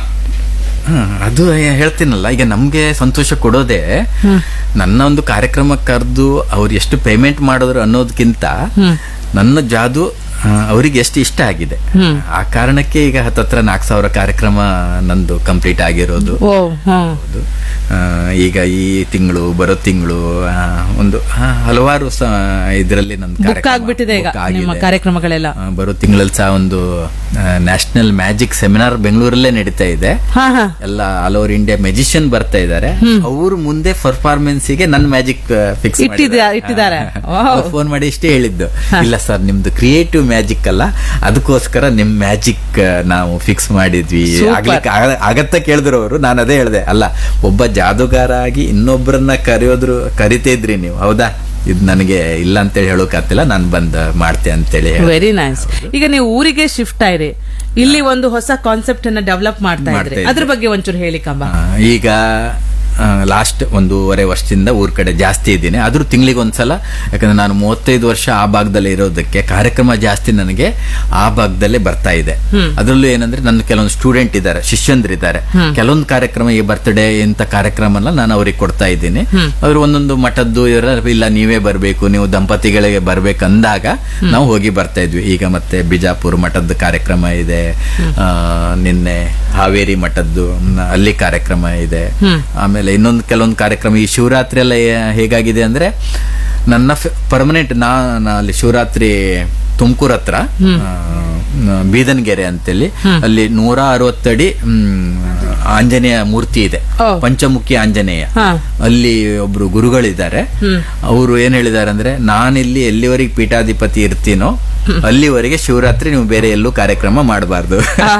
Speaker 2: ಹಾ, ಅದು ಏ- ಹೇಳ್ತೀನಲ್ಲ ಈಗ ನಮ್ಗೆ ಸಂತೋಷ ಕೊಡೋದೇ ನನ್ನ ಒಂದು ಕಾರ್ಯಕ್ರಮ ಕರೆದು ಅವ್ರು ಎಷ್ಟು ಪೇಮೆಂಟ್ ಮಾಡಿದ್ರು ಅನ್ನೋದಕ್ಕಿಂತ ನನ್ನ ಜಾದು ಆ, ಅವ್ರಿಗೆ ಎಷ್ಟು ಇಷ್ಟ ಆಗಿದೆ ಆ ಕಾರಣಕ್ಕೆ ಈಗ ಹತ್ತತ್ರ ನಾಲ್ಕು ಸಾವಿರ ಕಾರ್ಯಕ್ರಮ ನಂದು ಕಂಪ್ಲೀಟ್ ಆಗಿರೋದು
Speaker 1: ಓ ಹ್ಮ್
Speaker 2: ಹೌದು. ಆ, ಈಗ ಈ ತಿಂಗಳು ಬರೋ ತಿಂಗಳು ಒಂದು ಆ, ಹಲವಾರು ಇದರಲ್ಲಿ ನನ್ನ
Speaker 1: ಬುಕ್ ಆಗ್ಬಿಟ್ಟಿದೆ ಈಗ ನಿಮ್ಮ ಕಾರ್ಯಕ್ರಮಗಳೆಲ್ಲ
Speaker 2: ಆ, ಬರೋ ತಿಂಗಳಲ್ಲಿ ಸಹ ಒಂದು ನ್ಯಾಷನಲ್ ಮ್ಯಾಜಿಕ್ ಸೆಮಿನಾರ್ ಬೆಂಗಳೂರಲ್ಲೇ ನಡೀತಾ ಇದೆ
Speaker 1: ಹಾ ಹಾ
Speaker 2: ಎಲ್ಲ ಆಲ್ ಓವರ್ ಇಂಡಿಯಾ ಮೆಜಿಷಿಯನ್ ಬರ್ತಾ ಇದ್ದಾರೆ ಅವರು ಮುಂದೆ ಪರ್ಫಾರ್ಮೆನ್ಸ್ ಗೆ ನನ್ನ ಮ್ಯಾಜಿಕ್ ಫಿಕ್ಸ್
Speaker 1: ಇಟ್ಟಿದ್ಯಾ- ಇಟ್ಟಿದ್ದಾರೆ. Wow.
Speaker 2: ಫೋನ್ ಮಾಡಿ ಇಷ್ಟೇ ಹೇಳಿದ್ದು ಇಲ್ಲ ಸರ್ ನಿಮ್ದು ಕ್ರಿಯೇಟಿವ್ ಮ್ಯಾಜಿಕ್ ಅಲ್ಲ ಅದಕ್ಕೋಸ್ಕರ ನಿಮ್ ಮ್ಯಾಜಿಕ್ ನಾವು ಫಿಕ್ಸ್ ಮಾಡಿದ್ವಿ
Speaker 1: Super.
Speaker 2: ಆಗ್ಲಿಕ್ಕೆ ಆಗ- ಆಗತ್ತ ಕೇಳಿದ್ರು ಅವರು ನಾನು ಅದೇ ಹೇಳಿದೆ ಅಲ್ಲ ಒಬ್ಬ ಜಾದುಗಾರ ಆಗಿ ಇನ್ನೊಬ್ಬರನ್ನ ಕರೆಯೋದ್ರು ಕರಿತಿದ್ರಿ ನೀವು ಹೌದಾ ಇದು ನನಗೆ ಇಲ್ಲ ಅಂತೇಳಿ ಹೇಳೋಕಾಗ್ತಿಲ್ಲ ನಾನು ಬಂದ್ ಮಾಡ್ತೆ ಅಂತೇಳಿ ಹೇಳ್ದೆ.
Speaker 1: ವೆರಿ ನೈಸ್ ಈಗ ನೀವು ಊರಿಗೆ ಶಿಫ್ಟ್ ಆಯ್ರಿ ಇಲ್ಲಿ ಒಂದು ಹೊಸ ಕಾನ್ಸೆಪ್ಟ್ ಅನ್ನ ಡೆವಲಪ್ ಮಾಡ್ತಾ
Speaker 2: ಮಾಡ್ತಾ
Speaker 1: ಇದ್ರಿ
Speaker 2: ಇದ್ದೆ.
Speaker 1: ಅದ್ರ ಬಗ್ಗೆ ಒಂಚೂರು ಹೇಳಿ ಕಂಬ
Speaker 2: ಆ, ಈಗ ಲಾಸ್ಟ್ ಒಂದೂವರೆ ವರ್ಷದಿಂದ ಊರ್ ಕಡೆ ಜಾಸ್ತಿ ಇದ್ದೀನಿ ಆದ್ರೂ ತಿಂಗಳಿಗೆ ಒಂದ್ಸಲ ಯಾಕಂದ್ರೆ ನಾನು ಮೂವತ್ತೈದು ವರ್ಷ ಆ ಭಾಗದಲ್ಲಿ ಇರೋದಕ್ಕೆ ಕಾರ್ಯಕ್ರಮ ಜಾಸ್ತಿ ನನಗೆ ಆ ಭಾಗದಲ್ಲೇ ಬರ್ತಾ ಇದೆ ಅದರಲ್ಲೂ ಏನಂದ್ರೆ ನನ್ನ ಕೆಲವೊಂದು ಸ್ಟೂಡೆಂಟ್ ಇದ್ದಾರೆ ಶಿಷ್ಯಂದ್ರಿದ್ದಾರೆ ಕೆಲವೊಂದು ಕಾರ್ಯಕ್ರಮ ಈ ಬರ್ತ್ಡೇ ಇಂಥ ಕಾರ್ಯಕ್ರಮ ಎಲ್ಲ ನಾನು ಅವ್ರಿಗೆ ಕೊಡ್ತಾ ಇದ್ದೀನಿ ಅವ್ರು ಒಂದೊಂದು ಮಠದ್ದು ಇವ್ರ ಇಲ್ಲ ನೀವೇ ಬರಬೇಕು ನೀವು ದಂಪತಿಗಳಿಗೆ ಬರ್ಬೇಕಂದಾಗ ನಾವು ಹೋಗಿ ಬರ್ತಾ ಇದ್ವಿ ಈಗ ಮತ್ತೆ ಬಿಜಾಪುರ ಮಠದ ಕಾರ್ಯಕ್ರಮ ಇದೆ ಆ, ನಿನ್ನೆ ಹಾವೇರಿ ಮಠದ್ದು ಮ್, ಅಲ್ಲಿ ಕಾರ್ಯಕ್ರಮ ಇದೆ ಆಮೇಲೆ ಇನ್ನೊಂದು ಕೆಲವೊಂದು ಕಾರ್ಯಕ್ರಮ ಈ ಶಿವರಾತ್ರಿ ಎಲ್ಲ ಏ- ಹೇಗಾಗಿದೆ ಅಂದ್ರೆ ನನ್ನ ಪರ್ಮನೆಂಟ್ ನಾ ನಾ ಅಲ್ಲಿ ಶಿವರಾತ್ರಿ ತುಮಕೂರ್ ಹತ್ರ ಆ, ಬೀದನ್ಗೆರೆ ಅಂತೇಳಿ ಅಲ್ಲಿ ನೂರ ಅರವತ್ತಡಿ ಹ್ಮ್, ಆಂಜನೇಯ ಮೂರ್ತಿ ಇದೆ
Speaker 1: ಓ.
Speaker 2: ಪಂಚಮುಖಿ ಆಂಜನೇಯ
Speaker 1: ಹಾ.
Speaker 2: ಅಲ್ಲಿ ಒಬ್ರು ಗುರುಗಳಿದ್ದಾರೆ ಅವರು ಏನ್ ಹೇಳಿದ್ದಾರೆ ಅಂದ್ರೆ ನಾನಿಲ್ಲಿ ಎಲ್ಲಿವರೆಗೆ ಪೀಠಾಧಿಪತಿ ಇರ್ತೀನೋ ಅಲ್ಲಿವರೆಗೆ ಶಿವರಾತ್ರಿ ನೀವು ಬೇರೆ ಎಲ್ಲೂ ಕಾರ್ಯಕ್ರಮ ಮಾಡಬಾರ್ದು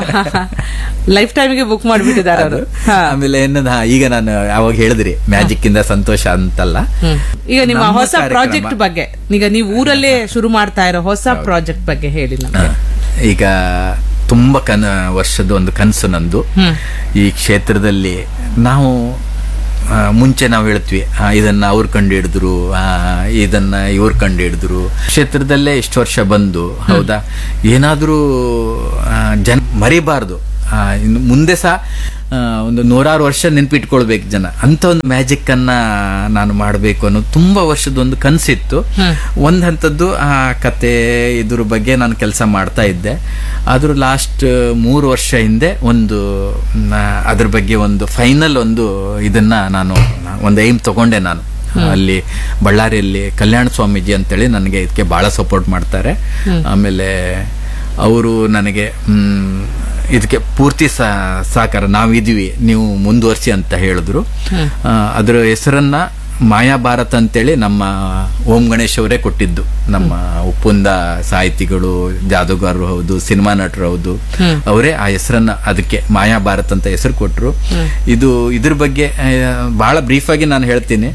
Speaker 1: ಲೈಫ್ ಟೈಮ್ಗೆ ಬುಕ್ ಮಾಡಿಬಿಟ್ಟಿದ್ದಾರೆ ಅವರು
Speaker 2: ಆಮೇಲೆ ಏನದ ಹಾ, ಈಗ ನಾನು ಅವಾಗ ಹೇಳಿದ್ರಿ ಮ್ಯಾಜಿಕ್ ಇಂದ ಸಂತೋಷ ಅಂತಲ್ಲ
Speaker 1: ಈಗ ನಿಮ್ಮ
Speaker 2: ನಮ್ಮ
Speaker 1: ಹೊಸ
Speaker 2: ಕಾರ್ಯಕ್ರಮ-
Speaker 1: ಪ್ರಾಜೆಕ್ಟ್ ಬಗ್ಗೆ ಈಗ ನೀವು ಊರಲ್ಲೇ ಶುರು ಮಾಡ್ತಾ ಇರೋ ಹೊಸ ಪ್ರಾಜೆಕ್ಟ್ ಬಗ್ಗೆ ಹೇಳಿ ನಮ್ಗೆ
Speaker 2: ಈಗ ತುಂಬಾ ಕನ ವರ್ಷದ ಒಂದು ಕನಸು ನಂದು ಈ ಕ್ಷೇತ್ರದಲ್ಲಿ ನಾವು ಆ, ಮುಂಚೆ ನಾವು ಹೇಳ್ತೀವಿ ಆ, ಇದನ್ನ ಅವ್ರು ಕಂಡು ಹಿಡಿದ್ರು ಇದನ್ನ ಇವ್ರು ಕಂಡು ಹಿಡಿದ್ರು ಕ್ಷೇತ್ರದಲ್ಲೇ ಇಷ್ಟು ವರ್ಷ ಬಂದು ಹೌದಾ ಏನಾದ್ರೂ ಆ, ಜನ ಮರಿಬಾರ್ದು ಆ, ಇನ್ನು ಮುಂದೆ ಸಹ ಆ, ಒಂದು ನೂರಾರು ವರ್ಷ ನೆನ್ಪಿಟ್ಕೊಳ್ಬೇಕು ಜನ ಅಂತ ಒಂದು ಮ್ಯಾಜಿಕ್ ಅನ್ನ ನಾನು ಮಾಡಬೇಕು ಅನ್ನೋ ತುಂಬಾ ವರ್ಷದ ಒಂದು ಕನಸಿತ್ತು ಒಂದ್ ಹಂತದ್ದು ಆ ಕತೆ ಇದ್ರ ಬಗ್ಗೆ ನಾನು ಕೆಲಸ ಮಾಡ್ತಾ ಇದ್ದೆ ಆದ್ರೂ ಲಾಸ್ಟ್ ಮೂರು ವರ್ಷ ಹಿಂದೆ ಒಂದು ಮ್, ಅದ್ರ ಬಗ್ಗೆ ಒಂದು ಫೈನಲ್ ಒಂದು ಇದನ್ನ ನಾನು ಒಂದು ಏಮ್ ತಗೊಂಡೆ ನಾನು ಅಲ್ಲಿ ಬಳ್ಳಾರಿಯಲ್ಲಿ ಕಲ್ಯಾಣ ಸ್ವಾಮೀಜಿ ಅಂತೇಳಿ ನನಗೆ ಇದಕ್ಕೆ ಬಹಳ ಸಪೋರ್ಟ್ ಮಾಡ್ತಾರೆ ಆಮೇಲೆ ಅವರು ನನಗೆ ಮ್, ಇದಕ್ಕೆ ಪೂರ್ತಿ ಸಹ- ಸಹಕಾರ ನಾವಿದೀವಿ ನೀವು ಮುಂದುವರಿಸಿ ಅಂತ ಹೇಳಿದ್ರು ಆ, ಅದರ ಹೆಸರನ್ನ ಮಾಯಾ ಭಾರತ್ ಅಂತೇಳಿ ನಮ್ಮ ಓಂ ಗಣೇಶ್ ಅವರೇ ಕೊಟ್ಟಿದ್ದು ನಮ್ಮ ಉಪ್ಪುಂದ ಸಾಹಿತಿಗಳು ಜಾದೂಗಾರರು ಹೌದು ಸಿನಿಮಾ ನಟರು ಹೌದು ಅವರೇ ಆ ಹೆಸರನ್ನ ಅದಕ್ಕೆ ಮಾಯಾ ಭಾರತ್ ಅಂತ ಹೆಸರು ಕೊಟ್ರು ಇದು ಇದ್ರ ಬಗ್ಗೆ ಆ, ಬಹಳ ಬ್ರೀಫ್ ಆಗಿ ನಾನು ಹೇಳ್ತೀನಿ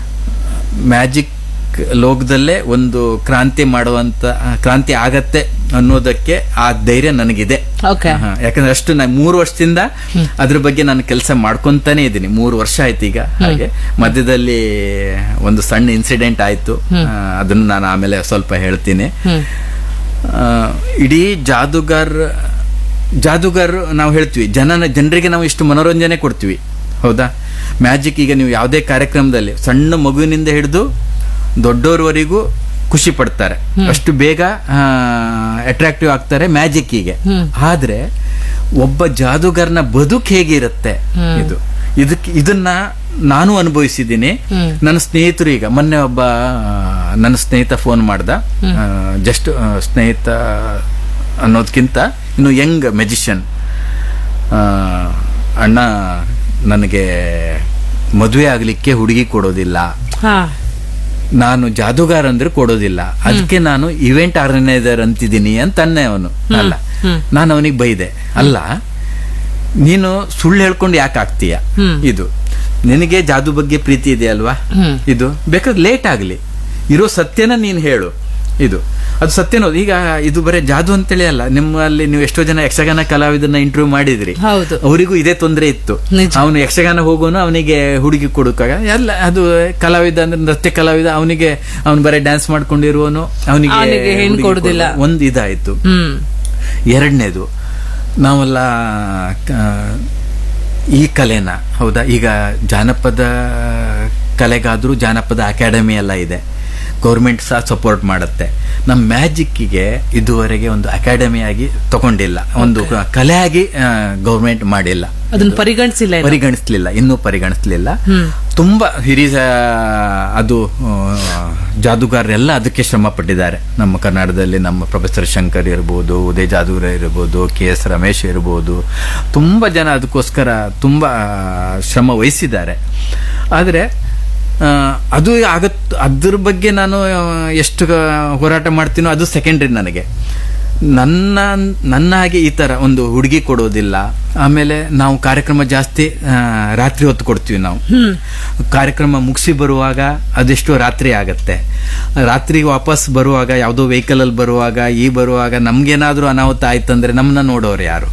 Speaker 2: ಮ್ಯಾಜಿಕ್ ಲೋಕದಲ್ಲೇ ಒಂದು ಕ್ರಾಂತಿ ಮಾಡುವಂತ ಆ, ಕ್ರಾಂತಿ ಆಗತ್ತೆ ಅನ್ನೋದಕ್ಕೆ ಆ ಧೈರ್ಯ ನನಗಿದೆ
Speaker 1: ಓಕೆ
Speaker 2: ಹಾ, ಯಾಕಂದ್ರೆ ಅಷ್ಟು ನಾನು ಮೂರು ವರ್ಷದಿಂದ ಅದ್ರ ಬಗ್ಗೆ ನಾನು ಕೆಲಸ ಮಾಡ್ಕೊಂತಾನೆ ಇದ್ದೀನಿ ಮೂರು ವರ್ಷ ಆಯ್ತು ಈಗ ಹಾಗೆ ಮಧ್ಯದಲ್ಲಿ ಒಂದು ಸಣ್ಣ ಇನ್ಸಿಡೆಂಟ್ ಆಯ್ತು ಆ, ಅದನ್ನ ನಾನು ಆಮೇಲೆ ಸ್ವಲ್ಪ ಹೇಳ್ತೀನಿ ಆ, ಇಡೀ ಜಾದೂಗಾರ್ ಜಾದೂಗಾರ್ ನಾವು ಹೇಳ್ತೀವಿ ಜನನ ಜನರಿಗೆ ನಾವು ಇಷ್ಟು ಮನೋರಂಜನೆ ಕೊಡ್ತೀವಿ ಹೌದಾ ಮ್ಯಾಜಿಕ್ ಈಗ ನೀವು ಯಾವುದೇ ಕಾರ್ಯಕ್ರಮದಲ್ಲಿ ಸಣ್ಣ ಮಗುವಿನಿಂದ ಹಿಡಿದು ದೊಡ್ಡೋರ್ವರೆಗೂ ಖುಷಿ ಪಡ್ತಾರೆ ಅಷ್ಟು ಬೇಗ ಅಟ್ರಾಕ್ಟಿವ್ ಆಗ್ತಾರೆ ಮ್ಯಾಜಿಕ್ಕಿಗೆ ಆದ್ರೆ ಒಬ್ಬ ಜಾದೂಗಾರನ ಬದುಕು ಹೇಗಿರುತ್ತೆ ಇದು ಇದಕ್ಕೆ ಇದನ್ನ ನಾನು ಅನುಭವಿಸಿದ್ದೀನಿ ನನ್ನ ಸ್ನೇಹಿತರು ಈಗ ಮೊನ್ನೆ ಒಬ್ಬ ಆ, ನನ್ನ ಸ್ನೇಹಿತ ಫೋನ್ ಮಾಡ್ದ ಜಸ್ಟ್ ಸ್ನೇಹಿತ ಅನ್ನೋದಕ್ಕಿಂತ ಇನ್ನು ಯಂಗ್ ಮೆಜಿಷಿಯನ್ ಅಣ್ಣ ನನಗೆ ಮದುವೆ ಆಗ್ಲಿಕ್ಕೆ ಹುಡುಗಿ ಕೊಡೋದಿಲ್ಲ
Speaker 1: ಹಾ
Speaker 2: ನಾನು ಜಾದೂಗಾರ ಅಂದ್ರೆ ಕೊಡೋದಿಲ್ಲ ಅದಕ್ಕೆ ನಾನು ಇವೆಂಟ್ ಆರ್ಗನೈಸರ್ ಅಂತಿದ್ದೀನಿ ಅಂತ ಅನ್ನೆ ಅವನು ಅಲ್ಲ ನಾನು ಅವನಿಗೆ ಬೈದೆ ಅಲ್ಲ ನೀನು ಸುಳ್ಳು ಹೇಳ್ಕೊಂಡು ಯಾಕೆ ಆಗ್ತೀಯ ಇದು ನಿನಗೆ ಜಾದು ಬಗ್ಗೆ ಪ್ರೀತಿ ಇದೆ ಅಲ್ವಾ ಇದು ಬೇಕಾದ್ರೆ ಲೇಟ್ ಆಗ್ಲಿ ಇರೋ ಸತ್ಯನ ನೀನು ಹೇಳು ಇದು ಅದು ಸತ್ಯನೋ ಈಗ ಇದು ಬರೀ ಜಾದು ಅಂತೇಳಿ ಅಲ್ಲ ನಿಮ್ಮಲ್ಲಿ ನೀವು ಎಷ್ಟೋ ಜನ ಯಕ್ಷಗಾನ ಕಲಾವಿದನ್ನ ಇಂಟರ್ವ್ಯೂ ಮಾಡಿದ್ರಿ
Speaker 1: ಹೌದು
Speaker 2: ಅವರಿಗೂ ಇದೇ ತೊಂದರೆ ಇತ್ತು
Speaker 1: ನಿಜ.
Speaker 2: ಅವನು ಯಕ್ಷಗಾನ ಹೋಗೋನು ಅವನಿಗೆ ಹುಡುಗಿ ಕೊಡುಕಾಗ ಎಲ್ಲ ಅದು ಕಲಾವಿದ ಅಂದ್ರೆ ನೃತ್ಯ ಕಲಾವಿದ ಅವನಿಗೆ ಅವನು ಬರೀ ಡ್ಯಾನ್ಸ್ ಮಾಡ್ಕೊಂಡಿರುವನು ಅವನಿಗೆ
Speaker 1: ಅವ್ನಿಗೆ ಹೆಣ್ಣು
Speaker 2: ಹುಡುಗಿ
Speaker 1: ಕೊಡುದಿಲ್ಲ.
Speaker 2: ಕೊಡು- ಒಂದು ಇದಾಯ್ತು
Speaker 1: ಹ್ಮ್
Speaker 2: ಎರಡನೇದು ನಾವೆಲ್ಲ ಕ- ಈ ಕಲೆನ ಹೌದಾ ಈಗ ಜಾನಪದ ಕಲೆಗಾದ್ರೂ ಜಾನಪದ ಅಕಾಡೆಮಿ ಎಲ್ಲ ಇದೆ ಗೌರ್ಮೆಂಟ್ ಸಹ ಸಪೋರ್ಟ್ ಮಾಡುತ್ತೆ ನಮ್ಮ ಮ್ಯಾಜಿಕ್ಕಿಗೆ ಇದುವರೆಗೆ ಒಂದು ಅಕಾಡೆಮಿ ಆಗಿ ತಗೊಂಡಿಲ್ಲ ಒಂದು ಕಲೆಯಾಗಿ ಗೌರ್ಮೆಂಟ್ ಮಾಡಿಲ್ಲ
Speaker 1: ಅದನ್ನ ಪರಿಗಣಿಸಿಲ್ಲ ಇನ್ನು.
Speaker 2: ಪರಿಗಣಿಸ್ಲಿಲ್ಲ ಇನ್ನೂ ಪರಿಗಣಿಸ್ಲಿಲ್ಲ ತುಂಬಾ ಹಿರಿಯ ಅದು ಆ, ಜಾದೂಗಾರರೆಲ್ಲ ಅದಕ್ಕೆ ಶ್ರಮ ಪಟ್ಟಿದ್ದಾರೆ ನಮ್ಮ ಕನ್ನಡದಲ್ಲಿ ನಮ್ಮ ಪ್ರೊಫೆಸರ್ ಶಂಕರ್ ಇರ್ಬೋದು ಉದಯ್ ಜಾದೂಗರ ಇರ್ಬೋದು ಕೆ ಎಸ್ ರಮೇಶ್ ಇರ್ಬೋದು ತುಂಬಾ ಜನ ಅದಕ್ಕೋಸ್ಕರ ತುಂಬಾ ಶ್ರಮ ವಹಿಸಿದ್ದಾರೆ ಆದರೆ ಆ, ಅದು ಆಗತ್ ಅದ್ರ ಬಗ್ಗೆ ನಾನು ಆ, ಎಷ್ಟು ಹೋರಾಟ ಮಾಡ್ತೀನೋ ಅದು ಸೆಕೆಂಡ್ರಿ ನನಗೆ ನನ್ನ ನನ್ನ ಹಾಗೆ ಈ ತರ ಒಂದು ಹುಡುಗಿ ಕೊಡೋದಿಲ್ಲ ಆಮೇಲೆ ನಾವು ಕಾರ್ಯಕ್ರಮ ಜಾಸ್ತಿ ಆ, ರಾತ್ರಿ ಹೊತ್ತು ಕೊಡ್ತೀವಿ ನಾವು ಕಾರ್ಯಕ್ರಮ ಮುಗಿಸಿ ಬರುವಾಗ ಅದೆಷ್ಟೋ ರಾತ್ರಿ ಆಗತ್ತೆ ರಾತ್ರಿ ವಾಪಸ್ ಬರುವಾಗ ಯಾವುದೋ ವೆಹಿಕಲ್ ಅಲ್ಲಿ ಬರುವಾಗ ಈ ಬರುವಾಗ ನಮ್ಗೇನಾದ್ರೂ ಅನಾಹುತ ಆಯ್ತಂದ್ರೆ ನಮ್ಮನ್ನ ನೋಡೋರು ಯಾರು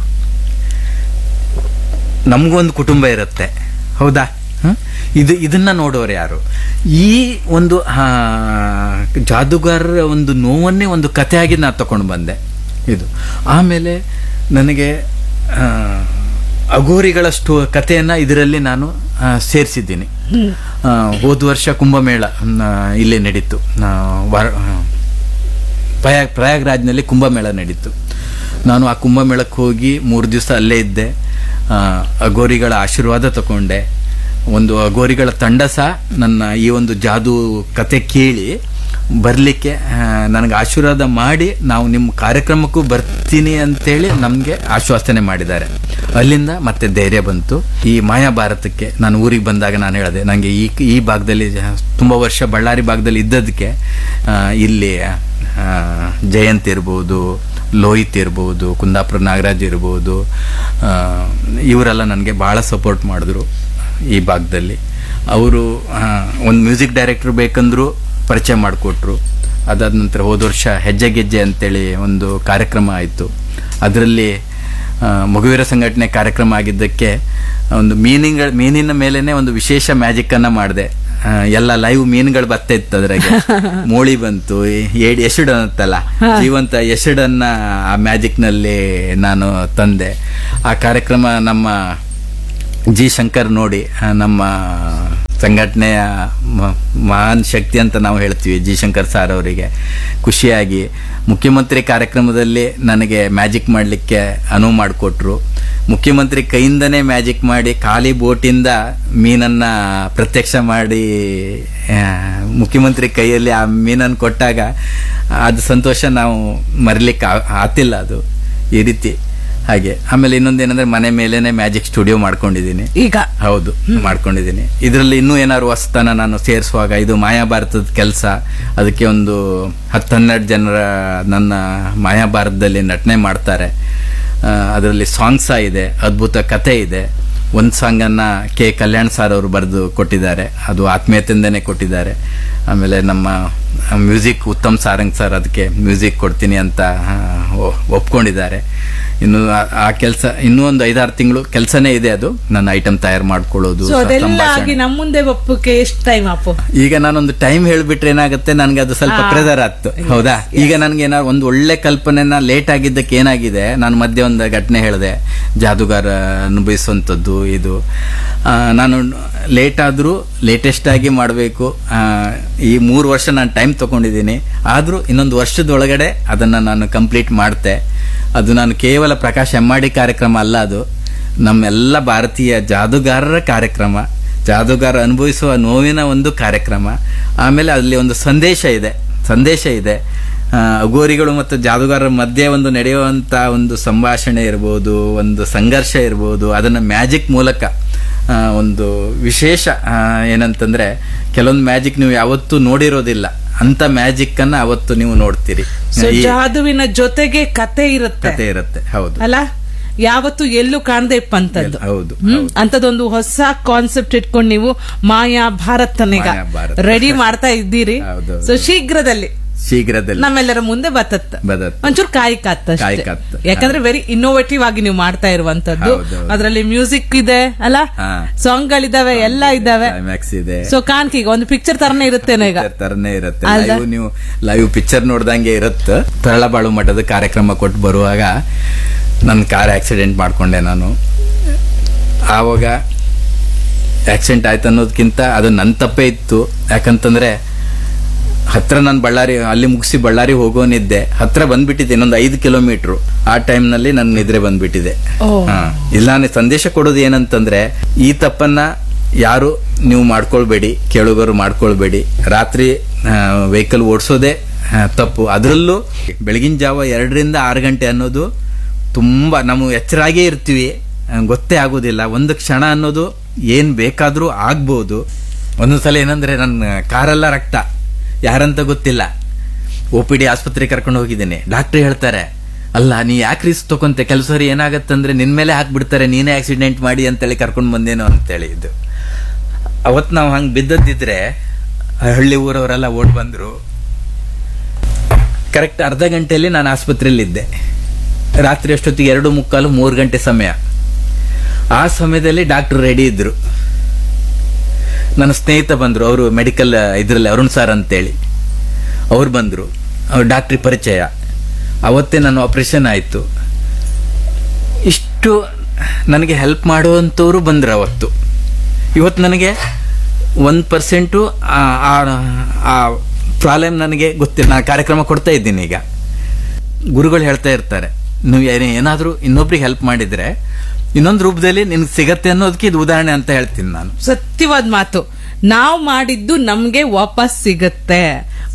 Speaker 2: ನಮಗೊಂದು ಕುಟುಂಬ ಇರುತ್ತೆ ಹೌದಾ ಹ? ಇದು ಇದನ್ನ ನೋಡೋರು ಯಾರು ಈ ಒಂದು ಆ, ಜಾದೂಗಾರರ ಒಂದು ನೋವನ್ನೇ ಒಂದು ಕಥೆಯಾಗಿ ನಾನು ತಕೊಂಡು ಬಂದೆ ಇದು ಆಮೇಲೆ ನನಗೆ ಆ, ಅಘೋರಿಗಳಷ್ಟು ಕಥೆಯನ್ನ ಇದರಲ್ಲಿ ನಾನು ಸೇರಿಸಿದ್ದೀನಿ ಹೋದ ವರ್ಷ ಕುಂಭಮೇಳ ಆ, ಇಲ್ಲೇ ನಡೀತು ಆ, ವಾರ- ಆ, ಪ್ರಯಾಗ್ ಪ್ರಯಾಗ್ರಾಜ್ನಲ್ಲಿ ಕುಂಭಮೇಳ ನಡೀತು ನಾನು ಆ ಕುಂಭಮೇಳಕ್ಕೆ ಹೋಗಿ ಮೂರು ದಿವಸ ಅಲ್ಲೇ ಇದ್ದೆ ಆ, ಅಘೋರಿಗಳ ಆಶೀರ್ವಾದ ತಗೊಂಡೆ ಒಂದು ಅಘೋರಿಗಳ ತಂಡ ಸಹ ನನ್ನ ಈ ಒಂದು ಜಾದು ಕತೆ ಕೇಳಿ ಬರಲಿಕ್ಕೆ ನನಗೆ ಆಶೀರ್ವಾದ ಮಾಡಿ ನಾವು ನಿಮ್ಮ ಕಾರ್ಯಕ್ರಮಕ್ಕೂ ಬರ್ತೀನಿ ಅಂತೇಳಿ ನಮಗೆ ಆಶ್ವಾಸನೆ ಮಾಡಿದ್ದಾರೆ ಅಲ್ಲಿಂದ ಮತ್ತೆ ಧೈರ್ಯ ಬಂತು ಈ ಮಾಯಾ ಭಾರತಕ್ಕೆ ನಾನು ಊರಿಗೆ ಬಂದಾಗ ನಾನು ಹೇಳಿದೆ ನನಗೆ ಈ ಈ ಭಾಗದಲ್ಲಿ ತುಂಬ ವರ್ಷ ಬಳ್ಳಾರಿ ಭಾಗದಲ್ಲಿ ಇದ್ದದಕ್ಕೆ ಆ, ಇಲ್ಲಿ ಆ, ಜಯಂತ್ ಇರ್ಬೋದು ಲೋಹಿತ್ ಇರ್ಬೋದು ಕುಂದಾಪುರ ನಾಗರಾಜ್ ಇರ್ಬೋದು ಆ, ಇವರೆಲ್ಲ ನನಗೆ ಭಾಳ ಸಪೋರ್ಟ್ ಮಾಡಿದ್ರು ಈ ಭಾಗದಲ್ಲಿ ಅವರು ಒಂದು ಮ್ಯೂಸಿಕ್ ಡೈರೆಕ್ಟರ್ ಬೇಕಂದ್ರು ಪರಿಚಯ ಮಾಡಿಕೊಟ್ರು ಅದಾದ ನಂತರ ಹೋದ ವರ್ಷ ಹೆಜ್ಜೆ ಗೆಜ್ಜೆ ಅಂತೇಳಿ ಒಂದು ಕಾರ್ಯಕ್ರಮ ಆಯಿತು ಅದರಲ್ಲಿ ಮಗುವೀರ ಸಂಘಟನೆ ಕಾರ್ಯಕ್ರಮ ಆಗಿದ್ದಕ್ಕೆ ಒಂದು ಮೀನಿಂಗ್ ಮೀನಿನ ಮೇಲೇನೆ ಒಂದು ವಿಶೇಷ ಮ್ಯಾಜಿಕ್ ಅನ್ನ ಮಾಡಿದೆ ಆ, ಎಲ್ಲ ಲೈವ್ ಮೀನುಗಳು ಬರ್ತಾ ಇತ್ತು ಅದ್ರಾಗೆ ಮೋಳಿ ಬಂತು ಏಡ್ ಎಸಡ್ ಅನ್ನತ್ತಲ್ಲ ಜೀವಂತ ಎಸಡನ್ನ ಆ ಮ್ಯಾಜಿಕ್ ನಲ್ಲಿ ನಾನು ತಂದೆ ಆ ಕಾರ್ಯಕ್ರಮ ನಮ್ಮ ಜಿ ಶಂಕರ್ ನೋಡಿ ಆ, ನಮ್ಮ ಸಂಘಟನೆಯ ಮ- ಮಹಾನ್ ಶಕ್ತಿ ಅಂತ ನಾವು ಹೇಳ್ತೀವಿ ಜಿ ಶಂಕರ್ ಸಾರ್ ಅವರಿಗೆ ಖುಷಿಯಾಗಿ ಮುಖ್ಯಮಂತ್ರಿ ಕಾರ್ಯಕ್ರಮದಲ್ಲಿ ನನಗೆ ಮ್ಯಾಜಿಕ್ ಮಾಡಲಿಕ್ಕೆ ಅನುವು ಮಾಡಿಕೊಟ್ರು ಮುಖ್ಯಮಂತ್ರಿ ಕೈಯಿಂದನೇ ಮ್ಯಾಜಿಕ್ ಮಾಡಿ ಖಾಲಿ ಬೋಟಿಂದ ಮೀನನ್ನ ಪ್ರತ್ಯಕ್ಷ ಮಾಡಿ ಆ, ಮುಖ್ಯಮಂತ್ರಿ ಕೈಯಲ್ಲಿ ಆ ಮೀನನ್ನು ಕೊಟ್ಟಾಗ ಅದು ಸಂತೋಷ ನಾವು ಮರಿಲಿಕ್ಕೆ ಆ- ಆತಿಲ್ಲ ಅದು ಈ ರೀತಿ ಹಾಗೆ ಆಮೇಲೆ ಇನ್ನೊಂದೇನಂದ್ರೆ ಮನೆ ಮೇಲೇನೆ ಮ್ಯಾಜಿಕ್ ಸ್ಟುಡಿಯೋ ಮಾಡ್ಕೊಂಡಿದ್ದೀನಿ
Speaker 1: ಈಗ
Speaker 2: ಹೌದು ಮಾಡ್ಕೊಂಡಿದ್ದೀನಿ ಇದರಲ್ಲಿ ಇನ್ನೂ ಏನಾದ್ರು ಹೊಸತನ ನಾನು ಸೇರಿಸುವಾಗ ಇದು ಮಾಯಾಭಾರತದ ಕೆಲಸ ಅದಕ್ಕೆ ಒಂದು ಹತ್ತು ಹನ್ನೆರಡು ಜನರ ನನ್ನ ಮಾಯಾಭಾರತದಲ್ಲಿ ನಟನೆ ಮಾಡ್ತಾರೆ ಅದರಲ್ಲಿ ಸಾಂಗ್ಸ ಇದೆ ಅದ್ಭುತ ಕತೆ ಇದೆ ಒಂದು ಸಾಂಗನ್ನ ಕೆ ಕಲ್ಯಾಣ್ ಸಾರ್ ಅವರು ಬರೆದು ಕೊಟ್ಟಿದ್ದಾರೆ ಅದು ಆತ್ಮೀಯತೆಯಿಂದನೇ ಕೊಟ್ಟಿದ್ದಾರೆ ಆಮೇಲೆ ನಮ್ಮ ಮ್ಯೂಸಿಕ್ ಉತ್ತಮ್ ಸಾರಂಗ್ ಸರ್ ಅದಕ್ಕೆ ಮ್ಯೂಸಿಕ್ ಕೊಡ್ತೀನಿ ಅಂತ ಆ, ಒ- ಒಪ್ಕೊಂಡಿದ್ದಾರೆ ಇನ್ನು ಆ- ಆ ಕೆಲಸ ಇನ್ನೂ ಒಂದು ಐದಾರು ತಿಂಗಳು ಕೆಲಸನೇ ಇದೆ ಅದು ನನ್ನ ಐಟಮ್ ತಯಾರು ಮಾಡ್ಕೊಳ್ಳೋದು
Speaker 1: ಸೊ ಅದೆಲ್ಲ
Speaker 2: ಸಂಭಾಷಣೆ.
Speaker 1: ಆಗಿ ನಮ್ಮ ಮುಂದೆ ಒಪ್ಪಕ್ಕೆ ಎಷ್ಟು ಟೈಮ್ ಅಪ್ಪು
Speaker 2: ಈಗ ನಾನೊಂದು ಟೈಮ್ ಹೇಳ್ಬಿಟ್ರೆ ಏನಾಗುತ್ತೆ ನನ್ಗೆ ಅದು ಸ್ವಲ್ಪ
Speaker 1: ಆ.
Speaker 2: ಪ್ರೆಸರ್ ಆಗ್ತು ಹೌದಾ ಈಗ ನನ್ಗೆ ಏನಾದ್ರು ಒಂದು ಒಳ್ಳೆ ಕಲ್ಪನೆನ ಲೇಟ್ ಆಗಿದ್ದಕ್ಕೆ ಏನಾಗಿದೆ ನಾನು ಮಧ್ಯೆ ಒಂದು ಘಟನೆ ಹೇಳಿದೆ ಜಾದುಗಾರ ಅನುಭವಿಸುವಂಥದ್ದು ಇದು ಆ, ನಾನು ಲೇಟ್ ಆದ್ರೂ ಲೇಟೆಸ್ಟ್ ಆಗಿ ಮಾಡಬೇಕು ಈ ಮೂರು ವರ್ಷ ನಾನು ಟೈಮ್ ತಗೊಂಡಿದ್ದೀನಿ ಆದ್ರೂ ಇನ್ನೊಂದು ವರ್ಷದ ಒಳಗಡೆ ಅದನ್ನ ನಾನು ಕಂಪ್ಲೀಟ್ ಮಾಡ್ತೆ ಅದು ನಾನು ಕೇವಲ ಪ್ರಕಾಶ್ ಎಮ್ಮಾಡಿ ಕಾರ್ಯಕ್ರಮ ಅಲ್ಲ ಅದು ನಮ್ಮೆಲ್ಲ ಭಾರತೀಯ ಜಾದುಗಾರರ ಕಾರ್ಯಕ್ರಮ ಜಾದುಗಾರ ಅನುಭವಿಸುವ ನೋವಿನ ಒಂದು ಕಾರ್ಯಕ್ರಮ ಆಮೇಲೆ ಅಲ್ಲಿ ಒಂದು ಸಂದೇಶ ಇದೆ ಸಂದೇಶ ಇದೆ ಆ, ಅಘೋರಿಗಳು ಮತ್ತು ಜಾದುಗಾರರ ಮಧ್ಯೆ ಒಂದು ನಡೆಯುವಂತ ಒಂದು ಸಂಭಾಷಣೆ ಇರ್ಬೋದು ಒಂದು ಸಂಘರ್ಷ ಇರ್ಬೋದು ಅದನ್ನ ಮ್ಯಾಜಿಕ್ ಮೂಲಕ ಆ, ಒಂದು ವಿಶೇಷ ಆ, ಏನಂತಂದ್ರೆ ಕೆಲವೊಂದು ಮ್ಯಾಜಿಕ್ ನೀವು ಯಾವತ್ತೂ ನೋಡಿರೋದಿಲ್ಲ ಅಂತ ಮ್ಯಾಜಿಕ್ ಅನ್ನ ಅವತ್ತು ನೀವು ನೋಡ್ತೀರಿ
Speaker 1: ಸೊ
Speaker 2: ಈ
Speaker 1: ಜಾದುವಿನ ಜೊತೆಗೆ ಕತೆ ಇರುತ್ತೆ
Speaker 2: ಕತೆ ಇರುತ್ತೆ ಹೌದು
Speaker 1: ಅಲ್ಲ ಯಾವತ್ತು ಎಲ್ಲೂ ಕಾಣದೆ ಇಪ್ಪಂತದ್ದು
Speaker 2: ಹೌದು
Speaker 1: ಹ್ಮ್ ಅಂತದೊಂದು ಹೊಸ ಕಾನ್ಸೆಪ್ಟ್ ಇಟ್ಕೊಂಡು ನೀವು ಮಾಯಾ ಭಾರತನೀಗ
Speaker 2: ಮಾಯಾ ಭಾರತ.
Speaker 1: ರೆಡಿ ಮಾಡ್ತಾ ಇದ್ದೀರಿ
Speaker 2: ಹೌದು.
Speaker 1: ಸೊ ಶೀಘ್ರದಲ್ಲಿ
Speaker 2: ಶೀಘ್ರದಲ್ಲಿ
Speaker 1: ನಮ್ಮೆಲ್ಲರ ಮುಂದೆ ಬತ್ತತ್ತ
Speaker 2: ಬದತ್
Speaker 1: ಒಂಚೂರು ಕಾಯಿ ಕತ್ತ
Speaker 2: ಕಾಯಿ ಕತ್ತ.
Speaker 1: ಯಾಕಂದ್ರೆ ವೆರಿ ಇನ್ನೋವೇಟಿವ್ ಆಗಿ ನೀವು ಮಾಡ್ತಾ ಇರುವಂತದ್ದು
Speaker 2: ಹೌದು.
Speaker 1: ಅದರಲ್ಲಿ ಮ್ಯೂಸಿಕ್ ಇದೆ ಅಲ್ಲ
Speaker 2: ಹಾ.
Speaker 1: ಸಾಂಗ್ ಗಳಿದಾವೆ ಎಲ್ಲ ಇದಾವೆ
Speaker 2: ಕ್ಲೈಮ್ಯಾಕ್ಸ್ ಇದೆ
Speaker 1: ಸೊ ಕಾಣ್ಕಿ ಈಗ ಒಂದು ಪಿಕ್ಚರ್ ತರನೇ ಇರುತ್ತೇನೆ ಈಗ
Speaker 2: Picture ತರನೇ ಇರುತ್ತೆ
Speaker 1: ಅಲ್ದಾ?
Speaker 2: ಲೈವ್ ನೀವು ಲೈವ್ ಪಿಕ್ಚರ್ ನೋಡ್ದಂಗೆ ಇರುತ್ತೆ ತರಳಬಾಳು ಮಠದ ಕಾರ್ಯಕ್ರಮ ಕೊಟ್ಟು ಬರುವಾಗ ನನ್ನ ಕಾರ್ ಆಕ್ಸಿಡೆಂಟ್ ಮಾಡ್ಕೊಂಡೆ ನಾನು ಆವಾಗ ಆಕ್ಸಿಡೆಂಟ್ ಆಯ್ತು ಅನ್ನೋದಕ್ಕಿಂತ ಅದು ನನ್ನ ತಪ್ಪೇ ಇತ್ತು ಯಾಕಂತಂದ್ರೆ ಹತ್ರ ನಾನು ಬಳ್ಳಾರಿ ಅಲ್ಲಿ ಮುಗಿಸಿ ಬಳ್ಳಾರಿ ಹೋಗೋನಿದ್ದೆ ಹತ್ರ ಬಂದ್ಬಿಟ್ಟಿದ್ದೆ ಇನ್ನೊಂದು ಐದು ಕಿಲೋಮೀಟ್ರು ಆ ಟೈಮ್ನಲ್ಲಿ ನನ್ನ ನಿದ್ರೆ ಬಂದ್ಬಿಟ್ಟಿದೆ
Speaker 1: ಓ.
Speaker 2: ಹಾ. ಇಲ್ಲ ನಾನು ಸಂದೇಶ ಕೊಡೋದು ಏನಂತಂದ್ರೆ ಈ ತಪ್ಪನ್ನ ಯಾರು ನೀವು ಮಾಡ್ಕೊಳ್ಬೇಡಿ ಕೇಳುಗರು ಮಾಡ್ಕೊಳ್ಬೇಡಿ ರಾತ್ರಿ ವೆಹಿಕಲ್ ಓಡಿಸೋದೇ ತಪ್ಪು ಅದರಲ್ಲೂ ಬೆಳಗಿನ ಜಾವ ಎರಡರಿಂದ ಆರು ಗಂಟೆ ಅನ್ನೋದು ತುಂಬಾ ನಾವು ಎಚ್ಚರಾಗೇ ಇರ್ತೀವಿ ಆ, ಗೊತ್ತೇ ಆಗೋದಿಲ್ಲ ಒಂದು ಕ್ಷಣ ಅನ್ನೋದು ಏನ್ ಬೇಕಾದ್ರೂ ಆಗ್ಬೋದು ಒಂದೊಂದ್ಸಲ ಏನಂದ್ರೆ ನನ್ನ ಕಾರೆಲ್ಲ ರಕ್ತ ಯಾರಂತ ಗೊತ್ತಿಲ್ಲ ಒ ಪಿ ಡಿ ಆಸ್ಪತ್ರೆಗೆ ಕರ್ಕೊಂಡು ಹೋಗಿದ್ದೀನಿ ಡಾಕ್ಟರ್ ಹೇಳ್ತಾರೆ ಅಲ್ಲ ನೀ ಯಾಕೆ ರಿಸ್ಕ್ ತಗೊಂತೆ ಕೆಲಸ ಏನಾಗತ್ತಂದ್ರೆ ನಿನ್ ಮೇಲೆ ಹಾಕ್ಬಿಡ್ತಾರೆ ನೀನೇ ಆಕ್ಸಿಡೆಂಟ್ ಮಾಡಿ ಅಂತೇಳಿ ಕರ್ಕೊಂಡು ಬಂದೇನೋ ಅಂತೇಳಿ ಇದು ಅವತ್ ನಾವು ಹಂಗ್ ಬಿದ್ದದ್ದಿದ್ರೆ ಆ ಹಳ್ಳಿ ಊರವರೆಲ್ಲ ಓಡ್ ಬಂದ್ರು ಕರೆಕ್ಟ್ ಅರ್ಧ ಗಂಟೆಯಲ್ಲಿ ನಾನು ಆಸ್ಪತ್ರೆಯಲ್ಲಿ ಇದ್ದೆ ರಾತ್ರಿ ಅಷ್ಟೊತ್ತಿಗೆ ಎರಡು ಮುಕ್ಕಾಲು ಮೂರು ಗಂಟೆ ಸಮಯ ಆ ಸಮಯದಲ್ಲಿ ಡಾಕ್ಟರ್ ರೆಡಿ ಇದ್ರು ನನ್ನ ಸ್ನೇಹಿತ ಬಂದ್ರು ಅವರು ಮೆಡಿಕಲ್ ಇದರಲ್ಲಿ ಅರುಣ್ ಸರ್ ಅಂತೇಳಿ ಅವ್ರು ಬಂದ್ರು ಅವ್ರು ಡಾಕ್ಟ್ರಿ ಪರಿಚಯ ಅವತ್ತೇ ನನ್ನ ಆಪರೇಷನ್ ಆಯಿತು ಇಷ್ಟು ನನಗೆ ಹೆಲ್ಪ್ ಮಾಡುವಂಥವ್ರು ಬಂದ್ರು ಅವತ್ತು ಇವತ್ತು ನನಗೆ ಒಂದು ಪರ್ಸೆಂಟು ಆ ಪ್ರಾಬ್ಲಮ್ ನನಗೆ ಗೊತ್ತಿಲ್ಲ ನಾನು ಕಾರ್ಯಕ್ರಮ ಕೊಡ್ತಾ ಇದ್ದೀನಿ ಈಗ ಗುರುಗಳು ಹೇಳ್ತಾ ಇರ್ತಾರೆ ನೀವು ಏನೇ ಏನಾದರೂ ಇನ್ನೊಬ್ರಿಗೆ ಹೆಲ್ಪ್ ಮಾಡಿದ್ರೆ ಇನ್ನೊಂದು ರೂಪದಲ್ಲಿ ನಿನ್ಗೆ ಸಿಗತ್ತೆ ಅನ್ನೋದಕ್ಕೆ ಇದು ಉದಾಹರಣೆ ಅಂತ ಹೇಳ್ತೀನಿ ನಾನು
Speaker 1: ಸತ್ಯವಾದ ಮಾತು ನಾವು ಮಾಡಿದ್ದು ನಮ್ಗೆ ವಾಪಸ್ ಸಿಗುತ್ತೆ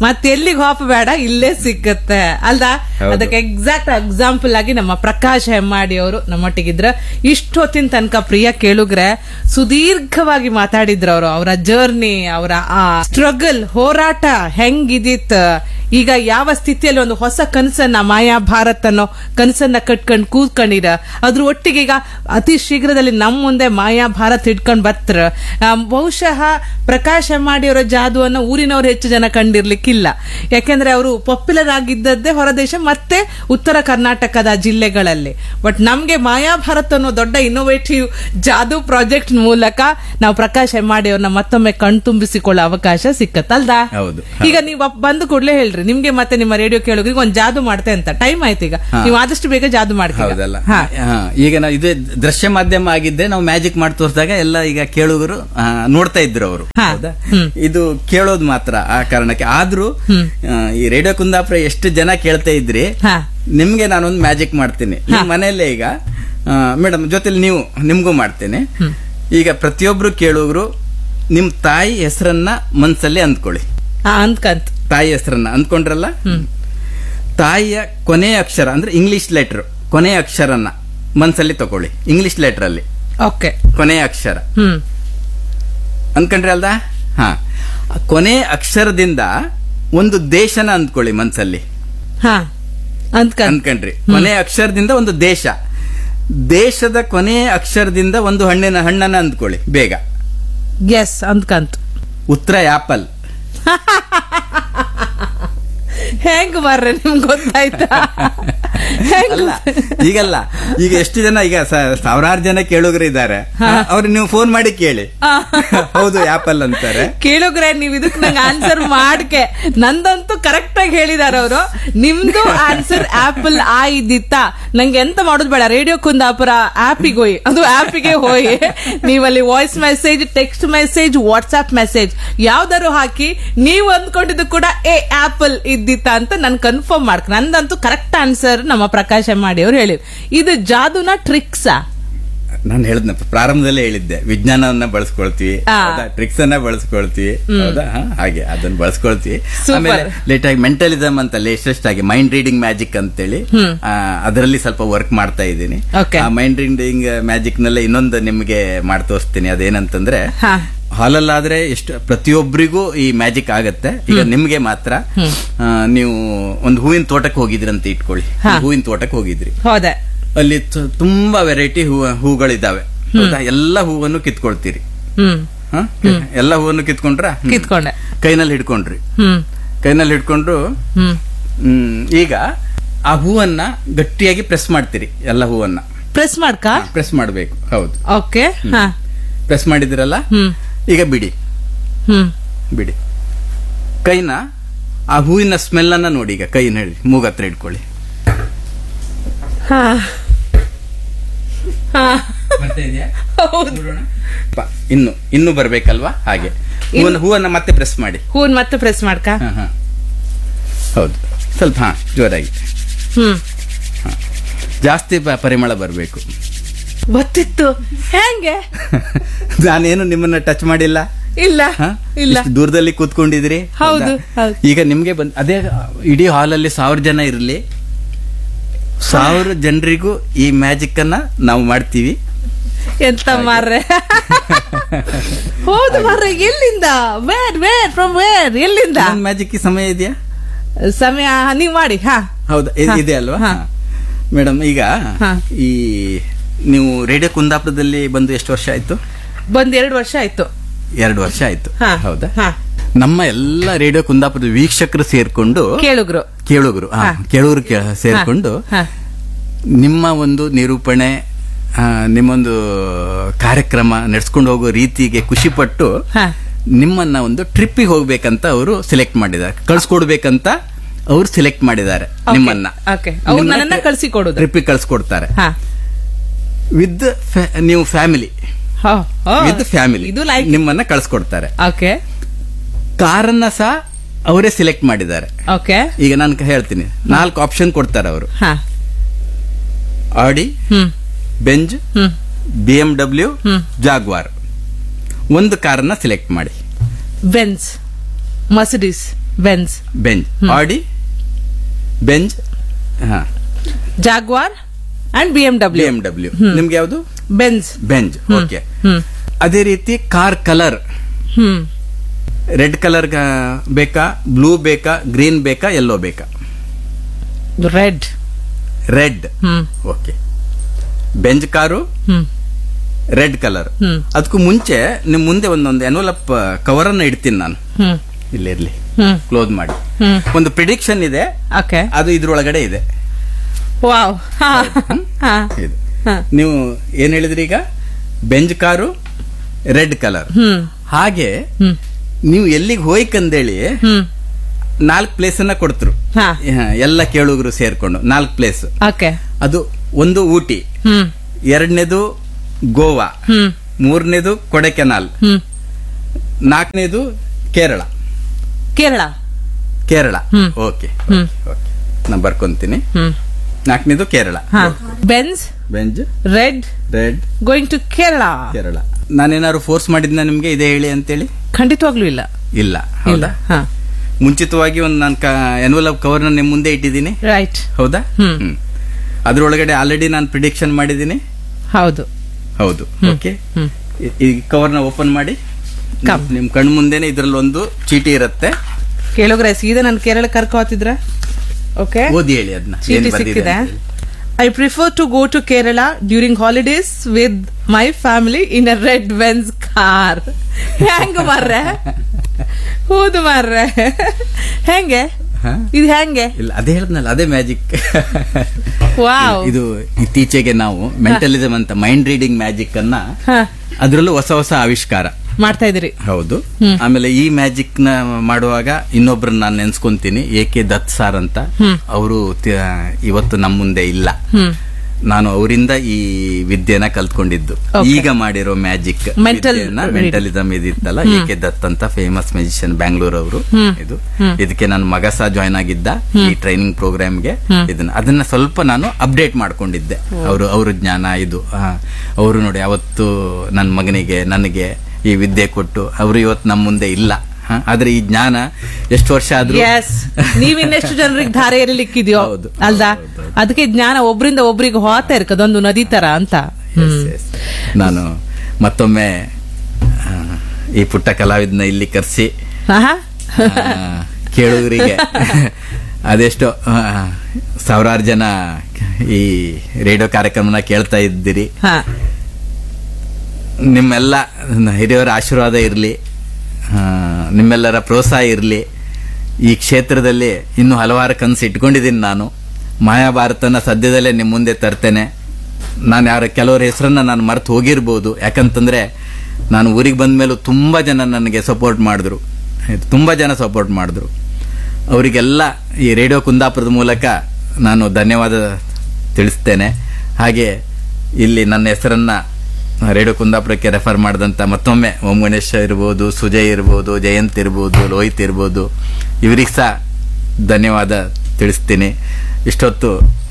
Speaker 1: ಮತ್ತೆ ಎಲ್ಲಿಗೆ ಹೋಪ ಬೇಡ ಇಲ್ಲೇ ಸಿಕ್ಕತ್ತೆ ಅಲ್ದಾ
Speaker 2: ಹೌದು.
Speaker 1: ಅದಕ್ಕೆ ಎಕ್ಸಾಕ್ಟ್ ಎಕ್ಸಾಂಪಲ್ ಆಗಿ ನಮ್ಮ ಪ್ರಕಾಶ್ ಹೆಮ್ಮಾಡಿ ಅವರು ನಮ್ಮೊಟ್ಟಿಗಿದ್ರ ಇಷ್ಟೊತ್ತಿನ ತನಕ ಪ್ರಿಯ ಕೇಳುಗ್ರೆ ಸುದೀರ್ಘವಾಗಿ ಮಾತಾಡಿದ್ರು ಅವರು ಅವರ ಜರ್ನಿ ಅವರ ಆ ಸ್ಟ್ರಗಲ್ ಹೋರಾಟ ಹೆಂಗಿದಿತ್ ಈಗ ಯಾವ ಸ್ಥಿತಿಯಲ್ಲಿ ಒಂದು ಹೊಸ ಕನಸನ್ನ ಮಾಯಾ ಭಾರತ್ ಅನ್ನೋ ಕನಸನ್ನ ಕಟ್ಕೊಂಡ್ ಕೂತ್ಕೊಂಡಿರ ಅದ್ರ ಒಟ್ಟಿಗೆ ಈಗ ಅತಿ ಶೀಘ್ರದಲ್ಲಿ ನಮ್ಮ ಮುಂದೆ ಮಾಯಾ ಭಾರತ್ ಇಟ್ಕೊಂಡ್ ಬರ್ತಾರ ಆ, ಬಹುಶಃ ಪ್ರಕಾಶ್ ಹೆಮ್ಮಾಡಿ ಅವರ ಜಾದುವನ್ನ ಊರಿನವ್ರು ಹೆಚ್ಚು ಜನ ಕಂಡಿರ್ಲಿಕ್ಕಿಲ್ಲ ಯಾಕೆಂದ್ರೆ ಅವರು ಪಾಪ್ಯುಲರ್ ಆಗಿದ್ದದ್ದೇ ಹೊರದೇಶ ಮತ್ತೆ ಉತ್ತರ ಕರ್ನಾಟಕದ ಜಿಲ್ಲೆಗಳಲ್ಲಿ ಬಟ್ ನಮ್ಗೆ ಮಾಯಾ ಭಾರತ್ ಅನ್ನೋ ದೊಡ್ಡ ಇನ್ನೋವೇಟಿವ್ ಜಾದು ಪ್ರಾಜೆಕ್ಟ್ ಮೂಲಕ ನಾವು ಪ್ರಕಾಶ್ ಹೆಮ್ಮಾಡಿ ಅವ್ರನ್ನ ಮತ್ತೊಮ್ಮೆ ಕಣ್ತುಂಬಿಸಿಕೊಳ್ಳೋ ಅವಕಾಶ ಸಿಕ್ಕತ್ತಲ್ದಾ
Speaker 2: ಹೌದು.
Speaker 1: ಈಗ ನೀವು ಬಂದು ಕೂಡಲೇ ಹೇಳ್ರಿ ನಿಮ್ಗೆ ಮತ್ತೆ ನಿಮ್ಮ ರೇಡಿಯೋ ಕೇಳೋರಿಗೆ ಒಂದು ಜಾದು ಮಾಡ್ತೆ ಅಂತ ಟೈಮ್ ಆಯ್ತು ಈಗ ನೀವು ಆದಷ್ಟು ಬೇಗ ಜಾದು ಮಾಡ್ತೀವಿ
Speaker 2: ಹೌದಲ್ಲ ಹಾ, ಈಗ ನಾವು ಇದು ದೃಶ್ಯ ಮಾಧ್ಯಮ ಆಗಿದ್ದೆ ನಾವು ಮ್ಯಾಜಿಕ್ ಮಾಡಿ ತೋರಿಸಿದಾಗ ಎಲ್ಲ ಈಗ ಕೇಳುಗರು ಆ, ನೋಡ್ತಾ ಇದ್ರು ಅವರು
Speaker 1: ಹಾ.
Speaker 2: ಹೌದಾ ಇದು ಕೇಳೋದು ಮಾತ್ರ ಆ ಕಾರಣಕ್ಕೆ ಆದ್ರೂ ಆ, ಈ ರೇಡಿಯೋ ಕುಂದಾಪುರ ಎಷ್ಟು ಜನ ಕೇಳ್ತಾ ಇದ್ರಿ
Speaker 1: ಹಾ
Speaker 2: ನಿಮ್ಗೆ ನಾನೊಂದು ಮ್ಯಾಜಿಕ್ ಮಾಡ್ತೀನಿ ನಿಮ್ ಮನೆಯಲ್ಲೇ ಈಗ ಮೇಡಮ್ ಜೊತೆಲಿ ನೀವು ನಿಮ್ಗೂ ಮಾಡ್ತೇನೆ ಈಗ ಪ್ರತಿಯೊಬ್ರು ಕೇಳುಗರು ನಿಮ್ ತಾಯಿ ಹೆಸರನ್ನ ಮನ್ಸಲ್ಲಿ ಅಂದ್ಕೊಳ್ಳಿ
Speaker 1: ಹಾ ಅಂದ್ಕಂತ
Speaker 2: ತಾಯಿ ಹೆಸರನ್ನ ಅಂದ್ಕೊಂಡ್ರಲ್ಲ ತಾಯಿಯ ಕೊನೆಯ ಅಕ್ಷರ ಅಂದ್ರೆ ಇಂಗ್ಲಿಷ್ ಲೆಟರ್ ಕೊನೆಯ ಅಕ್ಷರನ್ನ ಮನ್ಸಲ್ಲಿ ತಗೊಳ್ಳಿ ಇಂಗ್ಲಿಷ್ ಲೆಟರ್ ಅಲ್ಲಿ
Speaker 1: ಓಕೆ
Speaker 2: ಕೊನೆಯ ಅಕ್ಷರ
Speaker 1: ಹ್ಮ್
Speaker 2: ಅಂದ್ಕೊಂಡ್ರಿ ಅಲ್ದಾ ಹಾ ಆ ಕೊನೆಯ ಅಕ್ಷರದಿಂದ ಒಂದು ದೇಶನ ಅಂದ್ಕೊಳ್ಳಿ ಮನ್ಸಲ್ಲಿ
Speaker 1: ಹಾ ಅಂದ್ಕಂತ
Speaker 2: ಅಂದ್ಕೊಂಡ್ರಿ ಕೊನೆಯ ಅಕ್ಷರದಿಂದ ಒಂದು ದೇಶ ದೇಶದ ಕೊನೆಯ ಅಕ್ಷರದಿಂದ ಒಂದು ಹಣ್ಣಿನ ಹಣ್ಣನ್ನ ಅಂದ್ಕೊಳ್ಳಿ ಬೇಗ
Speaker 1: ಎಸ್ ಅಂದ್ಕಂತ
Speaker 2: ಉತ್ತರ ಆಪಲ್
Speaker 1: ಹೆಂಗ್ ಬರ್ರೆ ನಿಮ್ಗೆ ಗೊತ್ತಾಯ್ತಾ ಹೆಂಗ್
Speaker 2: ಅಲ್ಲ ಈಗಲ್ಲ ಈಗ ಎಷ್ಟು ಜನ ಈಗ ಸ- ಸಾವಿರಾರು ಜನ ಕೇಳುಗರು ಇದ್ದಾರೆ ಅವ್ರು ನೀವು ಫೋನ್ ಮಾಡಿ ಕೇಳಿ ಹೌದು ಆಪಲ್ ಅಂತಾರೆ
Speaker 1: ಕೇಳುಗ್ರೆ ನೀವ್ ಇದಕ್ ನಂಗೆ ಆನ್ಸರ್ ಮಾಡ್ಕೆ ನಂದಂತೂ ಕರೆಕ್ಟ್ ಆಗಿ ಹೇಳಿದಾರ ಅವರು ನಿಮ್ದು ಆನ್ಸರ್ ಆಪಲ್ ಆ ಇದ್ದಿತ್ತ ನಂಗೆ ಎಂತ ಮಾಡೋದು ಬೇಡ ರೇಡಿಯೋ ಕುಂದಾಪುರ ಆಪಿಗೆ ಹೋಯ್ ಅದು ಆಪಿಗೆ ಹೋಯ್ ನೀವಲ್ಲಿ voice message text message WhatsApp message ಯಾವ್ದಾರು ಹಾಕಿ ನೀವು ಅಂದ್ಕೊಂಡಿದ್ದು ಕೂಡ ಏ ಆಪಲ್ ಇದ್ದಿತ್ತ ಅಂತ ನನ್ ಕನ್ಫರ್ಮ್ ಮಾಡ್ಕ ನಂದಂತೂ ಕರೆಕ್ಟ್ ಆನ್ಸರ್ ನಮ್ಮ ಪ್ರಕಾಶ ಮಾಡಿ ಅವ್ರು ಹೇಳಿದ್ರು ಇದು ಜಾದುನ ಟ್ರಿಕ್ಸಾ
Speaker 2: ನಾನು ಹೇಳಿದ್ನಪ್ಪ ಪ್ರಾರಂಭದಲ್ಲೇ ಹೇಳಿದ್ದೆ ವಿಜ್ಞಾನವನ್ನ ಬಳಸ್ಕೊಳ್ತೀವಿ
Speaker 1: ಆ.
Speaker 2: ಟ್ರಿಕ್ಸ್ ಅನ್ನ ಬಳಸ್ಕೊಳ್ತೀವಿ ಹೌದಾ ಹಾ, ಹಾಗೆ ಅದನ್ನ ಬಳಸ್ಕೊಳ್ತೀವಿ
Speaker 1: Super.
Speaker 2: ಆಮೇಲೆ ಲೇಟ್ ಆಗಿ ಮೆಂಟಲಿಸಮ್ ಅಂತ ಲೇಟೆಸ್ಟ್ ಆಗಿ ಮೈಂಡ್ ರೀಡಿಂಗ್ ಮ್ಯಾಜಿಕ್ ಅಂತೇಳಿ ಆ, ಅದರಲ್ಲಿ ಸ್ವಲ್ಪ ವರ್ಕ್ ಮಾಡ್ತಾ ಇದ್ದೀನಿ
Speaker 1: Okay.
Speaker 2: ಆ ಮೈಂಡ್ ರೀಡಿಂಗ್ ಮ್ಯಾಜಿಕ್ ನಲ್ಲೇ ಇನ್ನೊಂದು ನಿಮಗೆ ಮಾಡಿ ತೋರಿಸ್ತೀನಿ ಅದೇನಂತಂದ್ರೆ
Speaker 1: ಹಾ.
Speaker 2: ಹಾಲಲ್ಲಾದ್ರೆ ಎಷ್ಟು ಪ್ರತಿಯೊಬ್ಬರಿಗೂ ಈ ಮ್ಯಾಜಿಕ್ ಆಗತ್ತೆ ಈಗ ನಿಮ್ಗೆ ಮಾತ್ರ ಆ, ನೀವು ಒಂದು ಹೂವಿನ ತೋಟಕ್ಕೆ ಹೋಗಿದ್ರಿ ಅಂತ ಇಟ್ಕೊಳ್ಳಿ
Speaker 1: ಹಾ.
Speaker 2: ಹೂವಿನ ತೋಟಕ್ಕೆ ಹೋಗಿದ್ರಿ
Speaker 1: ಹೌದೆ
Speaker 2: ಅಲ್ಲಿ ತ- ತುಂಬಾ ವೆರೈಟಿ ಹೂ ಹೂಗಳಿದಾವೆ ಹೌದಾ ಎಲ್ಲ ಹೂವನ್ನು ಕಿತ್ಕೊಳ್ತೀರಿ
Speaker 1: ಹ್ಮ್
Speaker 2: ಹ? ಎಲ್ಲ ಹೂವನ್ನು ಕಿತ್ಕೊಂಡ್ರ ಹ್ಮ್.
Speaker 1: ಕಿತ್ಕೊಂಡೆ
Speaker 2: ಕೈನಲ್ಲಿ ಹಿಡ್ಕೊಂಡ್ರಿ
Speaker 1: ಹ್ಮ್
Speaker 2: ಕೈನಲ್ಲಿ ಹಿಡ್ಕೊಂಡು
Speaker 1: ಹ್ಮ್
Speaker 2: ಹ್ಮ್, ಈಗ ಆ ಹೂವನ್ನ ಗಟ್ಟಿಯಾಗಿ ಪ್ರೆಸ್ ಮಾಡ್ತೀರಿ ಎಲ್ಲ ಹೂವನ್ನ
Speaker 1: ಪ್ರೆಸ್ ಮಾಡ್ಕ
Speaker 2: ಪ್ರೆಸ್ ಮಾಡಬೇಕು ಹೌದು
Speaker 1: ಓಕೆ ಹಾ
Speaker 2: ಪ್ರೆಸ್ ಮಾಡಿದಿರಲ್ಲ
Speaker 1: ಹ್ಮ್
Speaker 2: ಈಗ ಬಿಡಿ
Speaker 1: ಹ್ಮ್
Speaker 2: ಬಿಡಿ ಕೈನ ಆ ಹೂವಿನ ಸ್ಮೆಲ್ ಅನ್ನ ನೋಡಿ ಈಗ ಕೈನ ಹೇಳಿ ಮೂಗತ್ರ ಇಟ್ಕೊಳ್ಳಿ
Speaker 1: ಹಾ ಹಾ ಹೌದು
Speaker 2: ಪ- ಇನ್ನು ಇನ್ನು ಬರ್ಬೇಕಲ್ವಾ ಹಾಗೆ ಹೂವನ್ನ ಹೂವನ್ನ ಮತ್ತೆ ಪ್ರೆಸ್ ಮಾಡಿ
Speaker 1: ಹೂನ್ ಮತ್ತೆ ಪ್ರೆಸ್ ಮಾಡ್ಕ
Speaker 2: ಹ, ಹ. ಹೌದು ಸ್ವಲ್ಪ ಹಾ ಜೋರಾಗಿ
Speaker 1: ಹ್ಮ್
Speaker 2: ಜಾಸ್ತಿ ಪ- ಪರಿಮಳ ಬರಬೇಕು
Speaker 1: ಗೊತ್ತಿತ್ತು ಹೆಂಗೆ
Speaker 2: ನಾನೇನು ನಿಮ್ಮನ್ನ ಟಚ್ ಮಾಡಿಲ್ಲ
Speaker 1: ಇಲ್ಲ
Speaker 2: ಹ?
Speaker 1: ಇಲ್ಲ
Speaker 2: ಇಷ್ಟು ದೂರದಲ್ಲಿ ಕೂತ್ಕೊಂಡಿದ್ರಿ
Speaker 1: ಹೌದು,
Speaker 2: ಹೌದಾ?
Speaker 1: ಹೌದು.
Speaker 2: ಈಗ ನಿಮ್ಗೆ ಬಂದ್ ಅದೇ ಇಡೀ ಹಾಲಲ್ಲಿ ಸಾವಿರ ಜನ ಇರಲಿ ಸಾವಿರ ಜನರಿಗೂ ಈ ಮ್ಯಾಜಿಕ್ ಅನ್ನ ನಾವು ಮಾಡ್ತೀವಿ
Speaker 1: ಎಂತ ಮಾರ್ರೆ ಹೌದು ಮಾರ್ರೆ ಎಲ್ಲಿಂದ ವೇರ್ ವೇರ್ ಫ್ರಮ್ ವೇರ್ ಎಲ್ಲಿಂದ
Speaker 2: ಮ್ಯಾಜಿಕ್ ಸಮಯ ಇದೆಯಾ
Speaker 1: ಸಮಯ ನೀವ್ ಮಾಡಿ ಹಾ
Speaker 2: ಹೌದಾ ಇ-
Speaker 1: ಹಾ,
Speaker 2: ಇದೆ ಅಲ್ವಾ
Speaker 1: ಹಾ.
Speaker 2: ಮೇಡಮ್ ಈಗ
Speaker 1: ಹಾ.
Speaker 2: ಈ ನೀವು ರೇಡಿಯೋ ಕುಂದಾಪುರದಲ್ಲಿ ಬಂದು ಎಷ್ಟು ವರ್ಷ ಆಯ್ತು
Speaker 1: ಬಂದ್ ಎರಡು ವರ್ಷ ಆಯ್ತು
Speaker 2: ಎರಡು ವರ್ಷ ಆಯ್ತು
Speaker 1: ಹಾ
Speaker 2: ಹೌದಾ
Speaker 1: ಹಾ
Speaker 2: ನಮ್ಮ ಎಲ್ಲ ರೇಡಿಯೋ ಕುಂದಾಪುರದ ವೀಕ್ಷಕರು ಸೇರ್ಕೊಂಡು
Speaker 1: ಕೇಳುಗ್ರು
Speaker 2: ಕೇಳುಗರು ಹಾ,
Speaker 1: ಹಾ.
Speaker 2: ಕೇಳುಗರು ಕೇ- ಸೇರ್ಕೊಂಡು
Speaker 1: ಹಾ
Speaker 2: ನಿಮ್ಮ ಒಂದು ನಿರೂಪಣೆ ಆ, ನಿಮ್ಮೊಂದು ಕಾರ್ಯಕ್ರಮ ನಡೆಸ್ಕೊಂಡು ಹೋಗೋ ರೀತಿಗೆ ಖುಷಿಪಟ್ಟು
Speaker 1: ಹಾ
Speaker 2: ನಿಮ್ಮನ್ನ ಒಂದು ಟ್ರಿಪ್ಪಿಗೆ ಹೋಗ್ಬೇಕಂತ ಅವರು ಸೆಲೆಕ್ಟ್ ಮಾಡಿದ್ದಾರೆ ಕಳ್ಸ್ಕೊಡ್ಬೇಕಂತ ಅವ್ರು ಸೆಲೆಕ್ಟ್ ಮಾಡಿದ್ದಾರೆ
Speaker 1: Okay,
Speaker 2: ನಿಮ್ಮನ್ನ
Speaker 1: okay. ಅವ್ರು ನನ್ನನ್ನ ಕಳ್ಸಿಕೊಡೋದು.
Speaker 2: ಟ್ರಿಪ್ಪಿಗೆ ಕಳ್ಸ್ಕೊಡ್ತಾರೆ
Speaker 1: ಹಾ
Speaker 2: ವಿತ್ ನೀವು ಫ್ಯಾಮಿಲಿ
Speaker 1: ಹೋ, ಹೋ.
Speaker 2: ವಿತ್ ಫ್ಯಾಮಿಲಿ
Speaker 1: ಇದು ಲೈಕ್
Speaker 2: ನಿಮ್ಮನ್ನ ಕಳ್ಸ್ಕೊಡ್ತಾರೆ
Speaker 1: ಓಕೆ
Speaker 2: ಕಾರನ್ನ ಸಹ ಅವರೇ ಸೆಲೆಕ್ಟ್ ಮಾಡಿದ್ದಾರೆ
Speaker 1: ಓಕೆ
Speaker 2: ಈಗ ನಾನು ಹೇಳ್ತೀನಿ ನಾಲ್ಕು ಆಪ್ಷನ್ ಕೊಡ್ತಾರೆ ಅವರು
Speaker 1: ಹಾ
Speaker 2: Audi
Speaker 1: hmm
Speaker 2: Benz
Speaker 1: hmm
Speaker 2: B M W
Speaker 1: hmm.
Speaker 2: Jaguar ಒಂದು ಕಾರನ್ನ ಸೆಲೆಕ್ಟ್ ಮಾಡಿ
Speaker 1: Benz Mercedes Benz
Speaker 2: Benz Audi Benz ಹಾ
Speaker 1: Jaguar and B M
Speaker 2: B
Speaker 1: W
Speaker 2: M W ನಿಮ್ಗೆ ಯಾವುದು
Speaker 1: ಬೆನ್ಸ್
Speaker 2: ಬೆಂಜ್ ಓಕೆ
Speaker 1: ಹ್ಮ್
Speaker 2: ಅದೇ ರೀತಿ car colour
Speaker 1: hmm
Speaker 2: red colour ಬೇಕಾ blue ಬೇಕಾ ಗ್ರೀನ್ ಬೇಕಾ ಯೆಲ್ಲೋ ಬೇಕಾ
Speaker 1: red
Speaker 2: red
Speaker 1: hmm
Speaker 2: okay Benz car
Speaker 1: hmm
Speaker 2: red colour
Speaker 1: hmm.
Speaker 2: ಅದಕ್ಕೂ ಮುಂಚೆ ನಿಮ್ ಮುಂದೆ ಒಂದೊಂದು ಎನ್ವಲಪ್ ಕವರ್ ಅನ್ನ ಇಡ್ತೀನಿ ನಾನು
Speaker 1: ಹ್ಮ್
Speaker 2: ಇಲ್ಲಿರ್ಲಿ
Speaker 1: ಹ್ಮ್
Speaker 2: ಕ್ಲೋಸ್ ಮಾಡಿ
Speaker 1: ಹ್ಮ್
Speaker 2: ಒಂದು ಪ್ರಿಡಿಕ್ಷನ್ ಇದೆ
Speaker 1: ಓಕೆ
Speaker 2: ಅದು ಇದ್ರೊಳಗಡೆ ಇದೆ
Speaker 1: ವಾವ್ ಹಾ ಹಾ
Speaker 2: ಇದು
Speaker 1: ಹಾ
Speaker 2: ನೀವು ಏನ್ ಹೇಳಿದ್ರಿ ಈಗ Benz car red colour
Speaker 1: hmm
Speaker 2: ಹಾಗೆ
Speaker 1: ಹ್ಮ್
Speaker 2: ನೀವು ಎಲ್ಲಿಗೆ ಹೋಯ್ಕಂದೇಳಿ
Speaker 1: ಹ್ಮ್
Speaker 2: ನಾಲ್ಕು ಪ್ಲೇಸ್ ಅನ್ನ ಕೊಡ್ತರು
Speaker 1: ಹಾ
Speaker 2: ಎಲ್ಲ ಕೇಳುಗರು ಸೇರ್ಕೊಂಡು ನಾಲ್ಕು ಪ್ಲೇಸ್
Speaker 1: ಓಕೆ
Speaker 2: ಅದು ಒಂದು ಊಟಿ
Speaker 1: ಹ್ಮ್
Speaker 2: ಎರಡನೇದು ಗೋವಾ
Speaker 1: ಹ್ಮ್
Speaker 2: ಮೂರನೇದು ಕೊಡೆಕೆನಾಲ್
Speaker 1: ಹ್ಮ್
Speaker 2: ನಾಲ್ಕನೇದು Kerala
Speaker 1: Kerala
Speaker 2: Kerala
Speaker 1: hmm.
Speaker 2: Okay
Speaker 1: hmm.
Speaker 2: Okay ನಾನು ಬರ್ಕೊಂತೀನಿ
Speaker 1: ಹ್ಮ್
Speaker 2: ನಾಲ್ಕನೇದು ಕೇರಳ
Speaker 1: ಹಾ Benz
Speaker 2: Benz
Speaker 1: red
Speaker 2: red
Speaker 1: going to Kerala
Speaker 2: Kerala ನಾನೇನಾದ್ರು ಫೋರ್ಸ್ ಮಾಡಿದ್ನ ನಿಮ್ಗೆ ಇದೇ ಹೇಳಿ ಅಂತೇಳಿ
Speaker 1: ಖಂಡಿತವಾಗ್ಲೂ ಇಲ್ಲ
Speaker 2: ಇಲ್ಲ
Speaker 1: ಇಲ್ಲ
Speaker 2: ಹೌದಾ
Speaker 1: ಹಾ
Speaker 2: ಮುಂಚಿತವಾಗಿ ಒಂದು ನಾನು ಎನ್ವಲಪ್ ಕವರ್ ನಿಮ್ಮ ಮುಂದೆ ಇಟ್ಟಿದ್ದೀನಿ
Speaker 1: ರೈಟ್
Speaker 2: ಹೌದಾ
Speaker 1: ಹ್ಮ್.
Speaker 2: ಹ್ಮ್. ಅದ್ರೊಳಗಡೆ ಆಲ್ರೆಡಿ ನಾನು ಪ್ರಿಡಿಕ್ಷನ್ ಮಾಡಿದ್ದೀನಿ
Speaker 1: ಹೌದು
Speaker 2: ಹೌದು ಓಕೆ
Speaker 1: ಹ್ಮ್.
Speaker 2: ಈ- ಈ ಕವರ್ನ ಓಪನ್ ಮಾಡಿ
Speaker 1: ಕಮ್.
Speaker 2: ನಿಮ್ ಕಣ್ ಮುಂದೆನೆ ಇದ್ರಲ್ಲಿ ಒಂದು ಚೀಟಿ ಇರುತ್ತೆ
Speaker 1: ಕೇಳುಗ್ರೆ ಸೀದಾ ನಾನು ಕೇರಳ ಕರ್ಕೋತಿದ್ರ ಓಕೆ
Speaker 2: ಓದಿ ಹೇಳಿ ಅದನ್ನ
Speaker 1: ಚೀಟಿ ಸಿಕ್ಕಿದೆ I prefer to go to Kerala during holidays with my family in a red Benz car ಹೆಂಗ ಮಾರ್ರೆ ಹೌದು ಮಾರ್ರೆ ಹೆಂಗೆ
Speaker 2: ಹಾ?
Speaker 1: ಇದು ಹೆಂಗೆ
Speaker 2: ಇಲ್ಲ ಅದೇ ಹೇಳದ್ನಲ್ಲ ಅದೇ ಮ್ಯಾಜಿಕ್
Speaker 1: ವಾವ್
Speaker 2: ಇದು ಇತ್ತೀಚೆಗೆ ನಾವು ಮೆಂಟಲಿಸಮ್ ಅಂತ ಮೈಂಡ್ ರೀಡಿಂಗ್ ಮ್ಯಾಜಿಕ್ ಅನ್ನ
Speaker 1: ಹಾ
Speaker 2: ಅದ್ರಲ್ಲೂ ಹೊಸ ಹೊಸ ಆವಿಷ್ಕಾರ
Speaker 1: ಮಾಡ್ತಾ ಇದೀರಿ
Speaker 2: ಹೌದು
Speaker 1: ಹ್ಮ್.
Speaker 2: ಆಮೇಲೆ ಈ ಮ್ಯಾಜಿಕ್ ನ ಮಾಡುವಾಗ ಇನ್ನೊಬ್ರನ್ನ ನಾನು ನೆನ್ಸ್ಕೊಂತೀನಿ ಎ ಕೆ ದತ್ ಸಾರ್ ಅಂತ
Speaker 1: ಹ್ಮ್.
Speaker 2: ಅವರು ಇವತ್ತು ನಮ್ಮ ಮುಂದೆ ಇಲ್ಲ
Speaker 1: ಹ್ಮ್
Speaker 2: ನಾನು ಅವರಿಂದ ಈ ವಿದ್ಯೆನ ಕಲ್ತ್ಕೊಂಡಿದ್ದು
Speaker 1: Okay.
Speaker 2: ಈಗ ಮಾಡಿರೋ ಮ್ಯಾಜಿಕ್
Speaker 1: Mental reading.
Speaker 2: ಮೆಂಟಲಿಸಮ್ ಇದಿತ್ತಲ್ಲ ಎ ಕೆ ದತ್ ಅಂತ ಫೇಮಸ್ ಮ್ಯಾಜಿಷಿಯನ್ ಬ್ಯಾಂಗ್ಳೂರ್ ಅವರು
Speaker 1: ಹ್ಮ್.
Speaker 2: ಇದು
Speaker 1: ಹ್ಮ್.
Speaker 2: ಇದಕ್ಕೆ ನಾನು ಮಗ ಸಹ ಜಾಯ್ನ್ ಆಗಿದ್ದ ಈ ಟ್ರೈನಿಂಗ್ ಪ್ರೋಗ್ರಾಮ್ಗೆ ಇದನ್ನ ಅದನ್ನ ಸ್ವಲ್ಪ ನಾನು ಅಪ್ಡೇಟ್ ಮಾಡ್ಕೊಂಡಿದ್ದೆ ಅವರು ಅವ್ರ ಜ್ಞಾನ ಇದು ಅವರು ನೋಡಿ ಅವತ್ತು ನನ್ನ ಮಗನಿಗೆ ನನಗೆ ಈ ವಿದ್ಯೆ ಕೊಟ್ಟು ಅವರು ಇವತ್ತು ನಮ್ಮ ಮುಂದೆ ಇಲ್ಲ ಹ, ಆದ್ರೆ ಈ ಜ್ಞಾನ ಎಷ್ಟು ವರ್ಷ ಆದ್ರೂ
Speaker 1: ಎಸ್ ನೀವಿನ್ನೆಷ್ಟು ಜನರಿಗೆ ಧಾರೆ ಎರಿಲಿಕ್ಕಿದ್ಯೋ
Speaker 2: ಹೌದು.
Speaker 1: ಅಲ್ದಾ ಅದಕ್ಕೆ ಜ್ಞಾನ ಒಬ್ರಿಂದ ಒಬ್ರಿಗೆ ಹೋಗ್ತಾ ಇರ್ಕ ಅದೊಂದು ನದಿ ತರ ಅಂತ
Speaker 2: Yes, yes. ನಾನು ಮತ್ತೊಮ್ಮೆ ಆ, ಈ ಪುಟ್ಟ ಕಲಾವಿದನ ಇಲ್ಲಿ ಕರೆಸಿ
Speaker 1: ಆಹಾ.
Speaker 2: ಕೇಳುಗರಿಗೆ ಅದೆಷ್ಟೋ ಆ, ಸಾವಿರಾರು ಜನ ಈ ರೇಡಿಯೋ ಕಾರ್ಯಕ್ರಮನ ಕೇಳ್ತಾ ಇದ್ದೀರಿ
Speaker 1: ಹಾ
Speaker 2: ನಿಮ್ಮೆಲ್ಲ ಹಿರಿಯರ ಆಶೀರ್ವಾದ ಇರಲಿ ನಿಮ್ಮೆಲ್ಲರ ಪ್ರೋತ್ಸಾಹ ಇರಲಿ ಈ ಕ್ಷೇತ್ರದಲ್ಲಿ ಇನ್ನೂ ಹಲವಾರು ಕನಸು ಇಟ್ಕೊಂಡಿದ್ದೀನಿ ನಾನು ಮಾಯಾಭಾರತನ ಸದ್ಯದಲ್ಲೇ ನಿಮ್ಮ ಮುಂದೆ ತರ್ತೇನೆ ನಾನು ಯಾರ ಕೆಲವರ ಹೆಸರನ್ನ ನಾನು ಮರೆತು ಹೋಗಿರ್ಬೋದು ಯಾಕಂತಂದ್ರೆ ನಾನು ಊರಿಗೆ ಬಂದ ಮೇಲೂ ತುಂಬ ಜನ ನನಗೆ ಸಪೋರ್ಟ್ ಮಾಡಿದ್ರು ಆಯ್ತು, ತುಂಬ ಜನ ಸಪೋರ್ಟ್ ಮಾಡಿದ್ರು ಅವರಿಗೆಲ್ಲ ಈ ರೇಡಿಯೋ ಕುಂದಾಪುರದ ಮೂಲಕ ನಾನು ಧನ್ಯವಾದ ತಿಳಿಸ್ತೇನೆ ಹಾಗೆ ಇಲ್ಲಿ ನನ್ನ ಹೆಸರನ್ನ ರೇಡಿಯೋ ಕುಂದಾಪುರಕ್ಕೆ ರೆಫರ್ ಮಾಡಿದಂತ ಮತ್ತೊಮ್ಮೆ ಓಂ ಗಣೇಶ ಇರ್ಬೋದು ಸುಜಯ್ ಇರ್ಬೋದು ಜಯಂತ್ ಇರ್ಬೋದು ಲೋಹಿತ್ ಇರ್ಬೋದು ಇವರಿಗೆ ಸಹ ಧನ್ಯವಾದ ತಿಳಿಸ್ತೀನಿ ಇಷ್ಟೊತ್ತು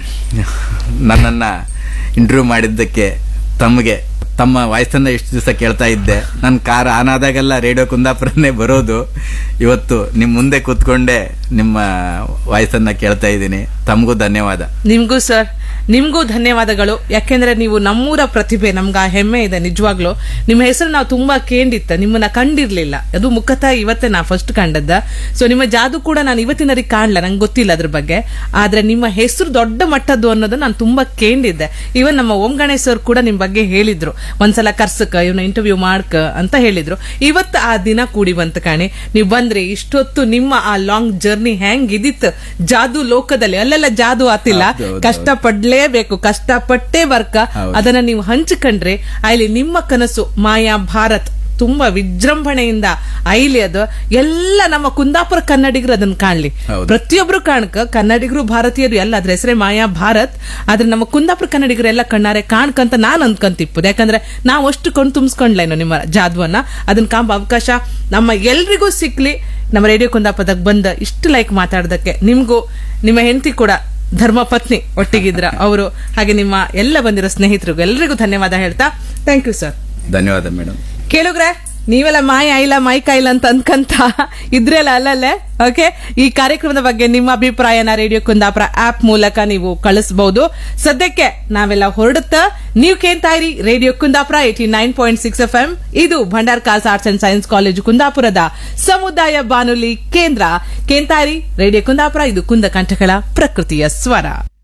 Speaker 2: ನನ್ನನ್ನ ಇಂಟರ್ವ್ಯೂ ಮಾಡಿದ್ದಕ್ಕೆ ತಮಗೆ ತಮ್ಮ ವಾಯ್ಸನ್ನ ಇಷ್ಟು ದಿವಸ ಕೇಳ್ತಾ ಇದ್ದೆ ನನ್ನ ಕಾರ್ ಆನ್ ಆದಾಗೆಲ್ಲ ರೇಡಿಯೋ ಕುಂದಾಪುರನೇ ಬರೋದು ಇವತ್ತು ನಿಮ್ಮ ಮುಂದೆ ಕೂತ್ಕೊಂಡೆ ನಿಮ್ಮ ವಾಯ್ಸನ್ನ ಕೇಳ್ತಾ ಇದ್ದೀನಿ ತಮಗೂ ಧನ್ಯವಾದ
Speaker 1: ನಿಮ್ಗೂ ಸರ್ ನಿಮ್ಗೂ ಧನ್ಯವಾದಗಳು ಯಾಕೆಂದ್ರೆ ನೀವು ನಮ್ಮೂರ ಪ್ರತಿಭೆ ನಮ್ಗೆ ಆ ಹೆಮ್ಮೆ ಇದೆ ನಿಜವಾಗ್ಲು ನಿಮ್ಮ ಹೆಸರು ನಾವು ತುಂಬಾ ಕೇಂದಿತ್ತ ನಿಮ್ಮನ್ನ ಕಂಡಿರ್ಲಿಲ್ಲ ಅದು ಮುಖತಃ ಇವತ್ತೇ ನಾ ಫಸ್ಟ್ ಕಂಡದ್ದ ಸೊ ನಿಮ್ಮ ಜಾದು ಕೂಡ ನಾನು ಇವತ್ತಿನವರಿಗೆ ಕಾಣ್ಲ ನಂಗೆ ಗೊತ್ತಿಲ್ಲ ಅದ್ರ ಬಗ್ಗೆ ಆದ್ರೆ ನಿಮ್ಮ ಹೆಸರು ದೊಡ್ಡ ಮಟ್ಟದ್ದು ಅನ್ನೋದು ನಾನು ತುಂಬಾ ಕೇಂದಿದ್ದೆ ಇವನ್ ನಮ್ಮ ಓಂ ಗಣೇಶ್ ಸರ್ ಕೂಡ ನಿಮ್ ಬಗ್ಗೆ ಹೇಳಿದ್ರು ಒಂದ್ಸಲ ಕರ್ಸಕ ಇವನ ಇಂಟರ್ವ್ಯೂ ಮಾಡ್ಕ ಅಂತ ಹೇಳಿದ್ರು ಇವತ್ತು ಆ ದಿನ ಕೂಡಿ ಬಂತ ಕಾಣಿ ನೀವು ಬಂದ್ರಿ ಇಷ್ಟೊತ್ತು ನಿಮ್ಮ ಆ ಲಾಂಗ್ ಜರ್ನಿ ಹೆಂಗ್ ಇದಿತ್ತು ಜಾದು ಲೋಕದಲ್ಲಿ ಅಲ್ಲೆಲ್ಲ ಜಾದು ಆತಿಲ್ಲ
Speaker 2: ಹೌದು, ಹೌದು,
Speaker 1: ಕಷ್ಟ ಪಡ್ಲೇಬೇಕು ಕಷ್ಟಪಟ್ಟೇ ಬರ್ಕ
Speaker 2: ಹೌದು.
Speaker 1: ಅದನ್ನ ನೀವು ಹಂಚಿಕೊಂಡ್ರೆ ಅಲ್ಲಿ ನಿಮ್ಮ ಕನಸು ಮಾಯಾ ಭಾರತ್ ತುಂಬಾ ವಿಜೃಂಭಣೆಯಿಂದ ಐಲಿ ಅದು ಎಲ್ಲ ನಮ್ಮ ಕುಂದಾಪುರ ಕನ್ನಡಿಗರು ಅದನ್ನ ಕಾಣ್ಲಿ
Speaker 2: ಹೌದು.
Speaker 1: ಪ್ರತಿಯೊಬ್ರು ಕಾಣ್ಕ ಕನ್ನಡಿಗರು ಭಾರತೀಯರು ಎಲ್ಲ ಅದ್ರ ಹೆಸರೇ ಮಾಯಾ ಭಾರತ್ ಆದ್ರೆ ನಮ್ಮ ಕುಂದಾಪುರ ಕನ್ನಡಿಗರು ಎಲ್ಲ ಕಣ್ಣಾರೆ ಕಾಣ್ಕಂತ ನಾನ್ ಅನ್ಕಂತಿಪ್ಪದು ಯಾಕಂದ್ರೆ ನಾವು ಅಷ್ಟು ಕಣ್ ತುಂಬಿಸ್ಕೊಂಡ್ಲೇನು ನಿಮ್ಮ ಜಾದ್ವನ್ನ ಅದನ್ನ ಕಾಂಬ ಅವಕಾಶ ನಮ್ಮ ಎಲ್ರಿಗೂ ಸಿಕ್ಲಿ ನಮ್ಮ ರೇಡಿಯೋ ಕುಂದಾಪುರದಾಗ ಬಂದ ಇಷ್ಟು ಲೈಕ್ ಮಾತಾಡೋದಕ್ಕೆ ನಿಮ್ಗೂ ನಿಮ್ಮ ಹೆಂಡತಿ ಕೂಡ ಧರ್ಮ ಪತ್ನಿ ಒಟ್ಟಿಗಿದ್ರ ಅವರು ಹಾಗೆ ನಿಮ್ಮ ಎಲ್ಲ ಬಂದಿರೋ ಸ್ನೇಹಿತರಿಗೂ ಎಲ್ರಿಗೂ ಧನ್ಯವಾದ ಹೇಳ್ತಾ ಥ್ಯಾಂಕ್ ಯು ಸರ್
Speaker 2: ಧನ್ಯವಾದ ಮೇಡಮ್
Speaker 1: ಕೇಳುಗ್ರೆ ನೀವೆಲ್ಲ ಮಾಯ ಆಯಿಲ್ಲ ಮೈಕ್ ಆಯಿಲ್ಲ ಅಂತ ಅನ್ಕಂತ ಇದ್ರಲ್ಲ ಅಲ್ಲಲ್ಲೇ ಓಕೆ ಈ ಕಾರ್ಯಕ್ರಮದ ಬಗ್ಗೆ ನಿಮ್ಮ ಅಭಿಪ್ರಾಯನ ರೇಡಿಯೋ ಕುಂದಾಪುರ ಆಪ್ ಮೂಲಕ ನೀವು ಕಳಿಸಬಹುದು ಸದ್ಯಕ್ಕೆ ನಾವೆಲ್ಲ ಹೊರಡುತ್ತ ನೀವು ಕೇಳ್ತಾ ಇರಿ radio Kundapura eighty nine point six F M ಇದು Bhandarkars arts and science college ಕುಂದಾಪುರದ ಸಮುದಾಯ ಬಾನುಲಿ ಕೇಂದ್ರ ಕೇಳ್ತಾ ಇರಿ ರೇಡಿಯೋ ಕುಂದಾಪುರ ಇದು ಕುಂದ ಕಂಠಗಳ ಪ್ರಕೃತಿಯ ಸ್ವರ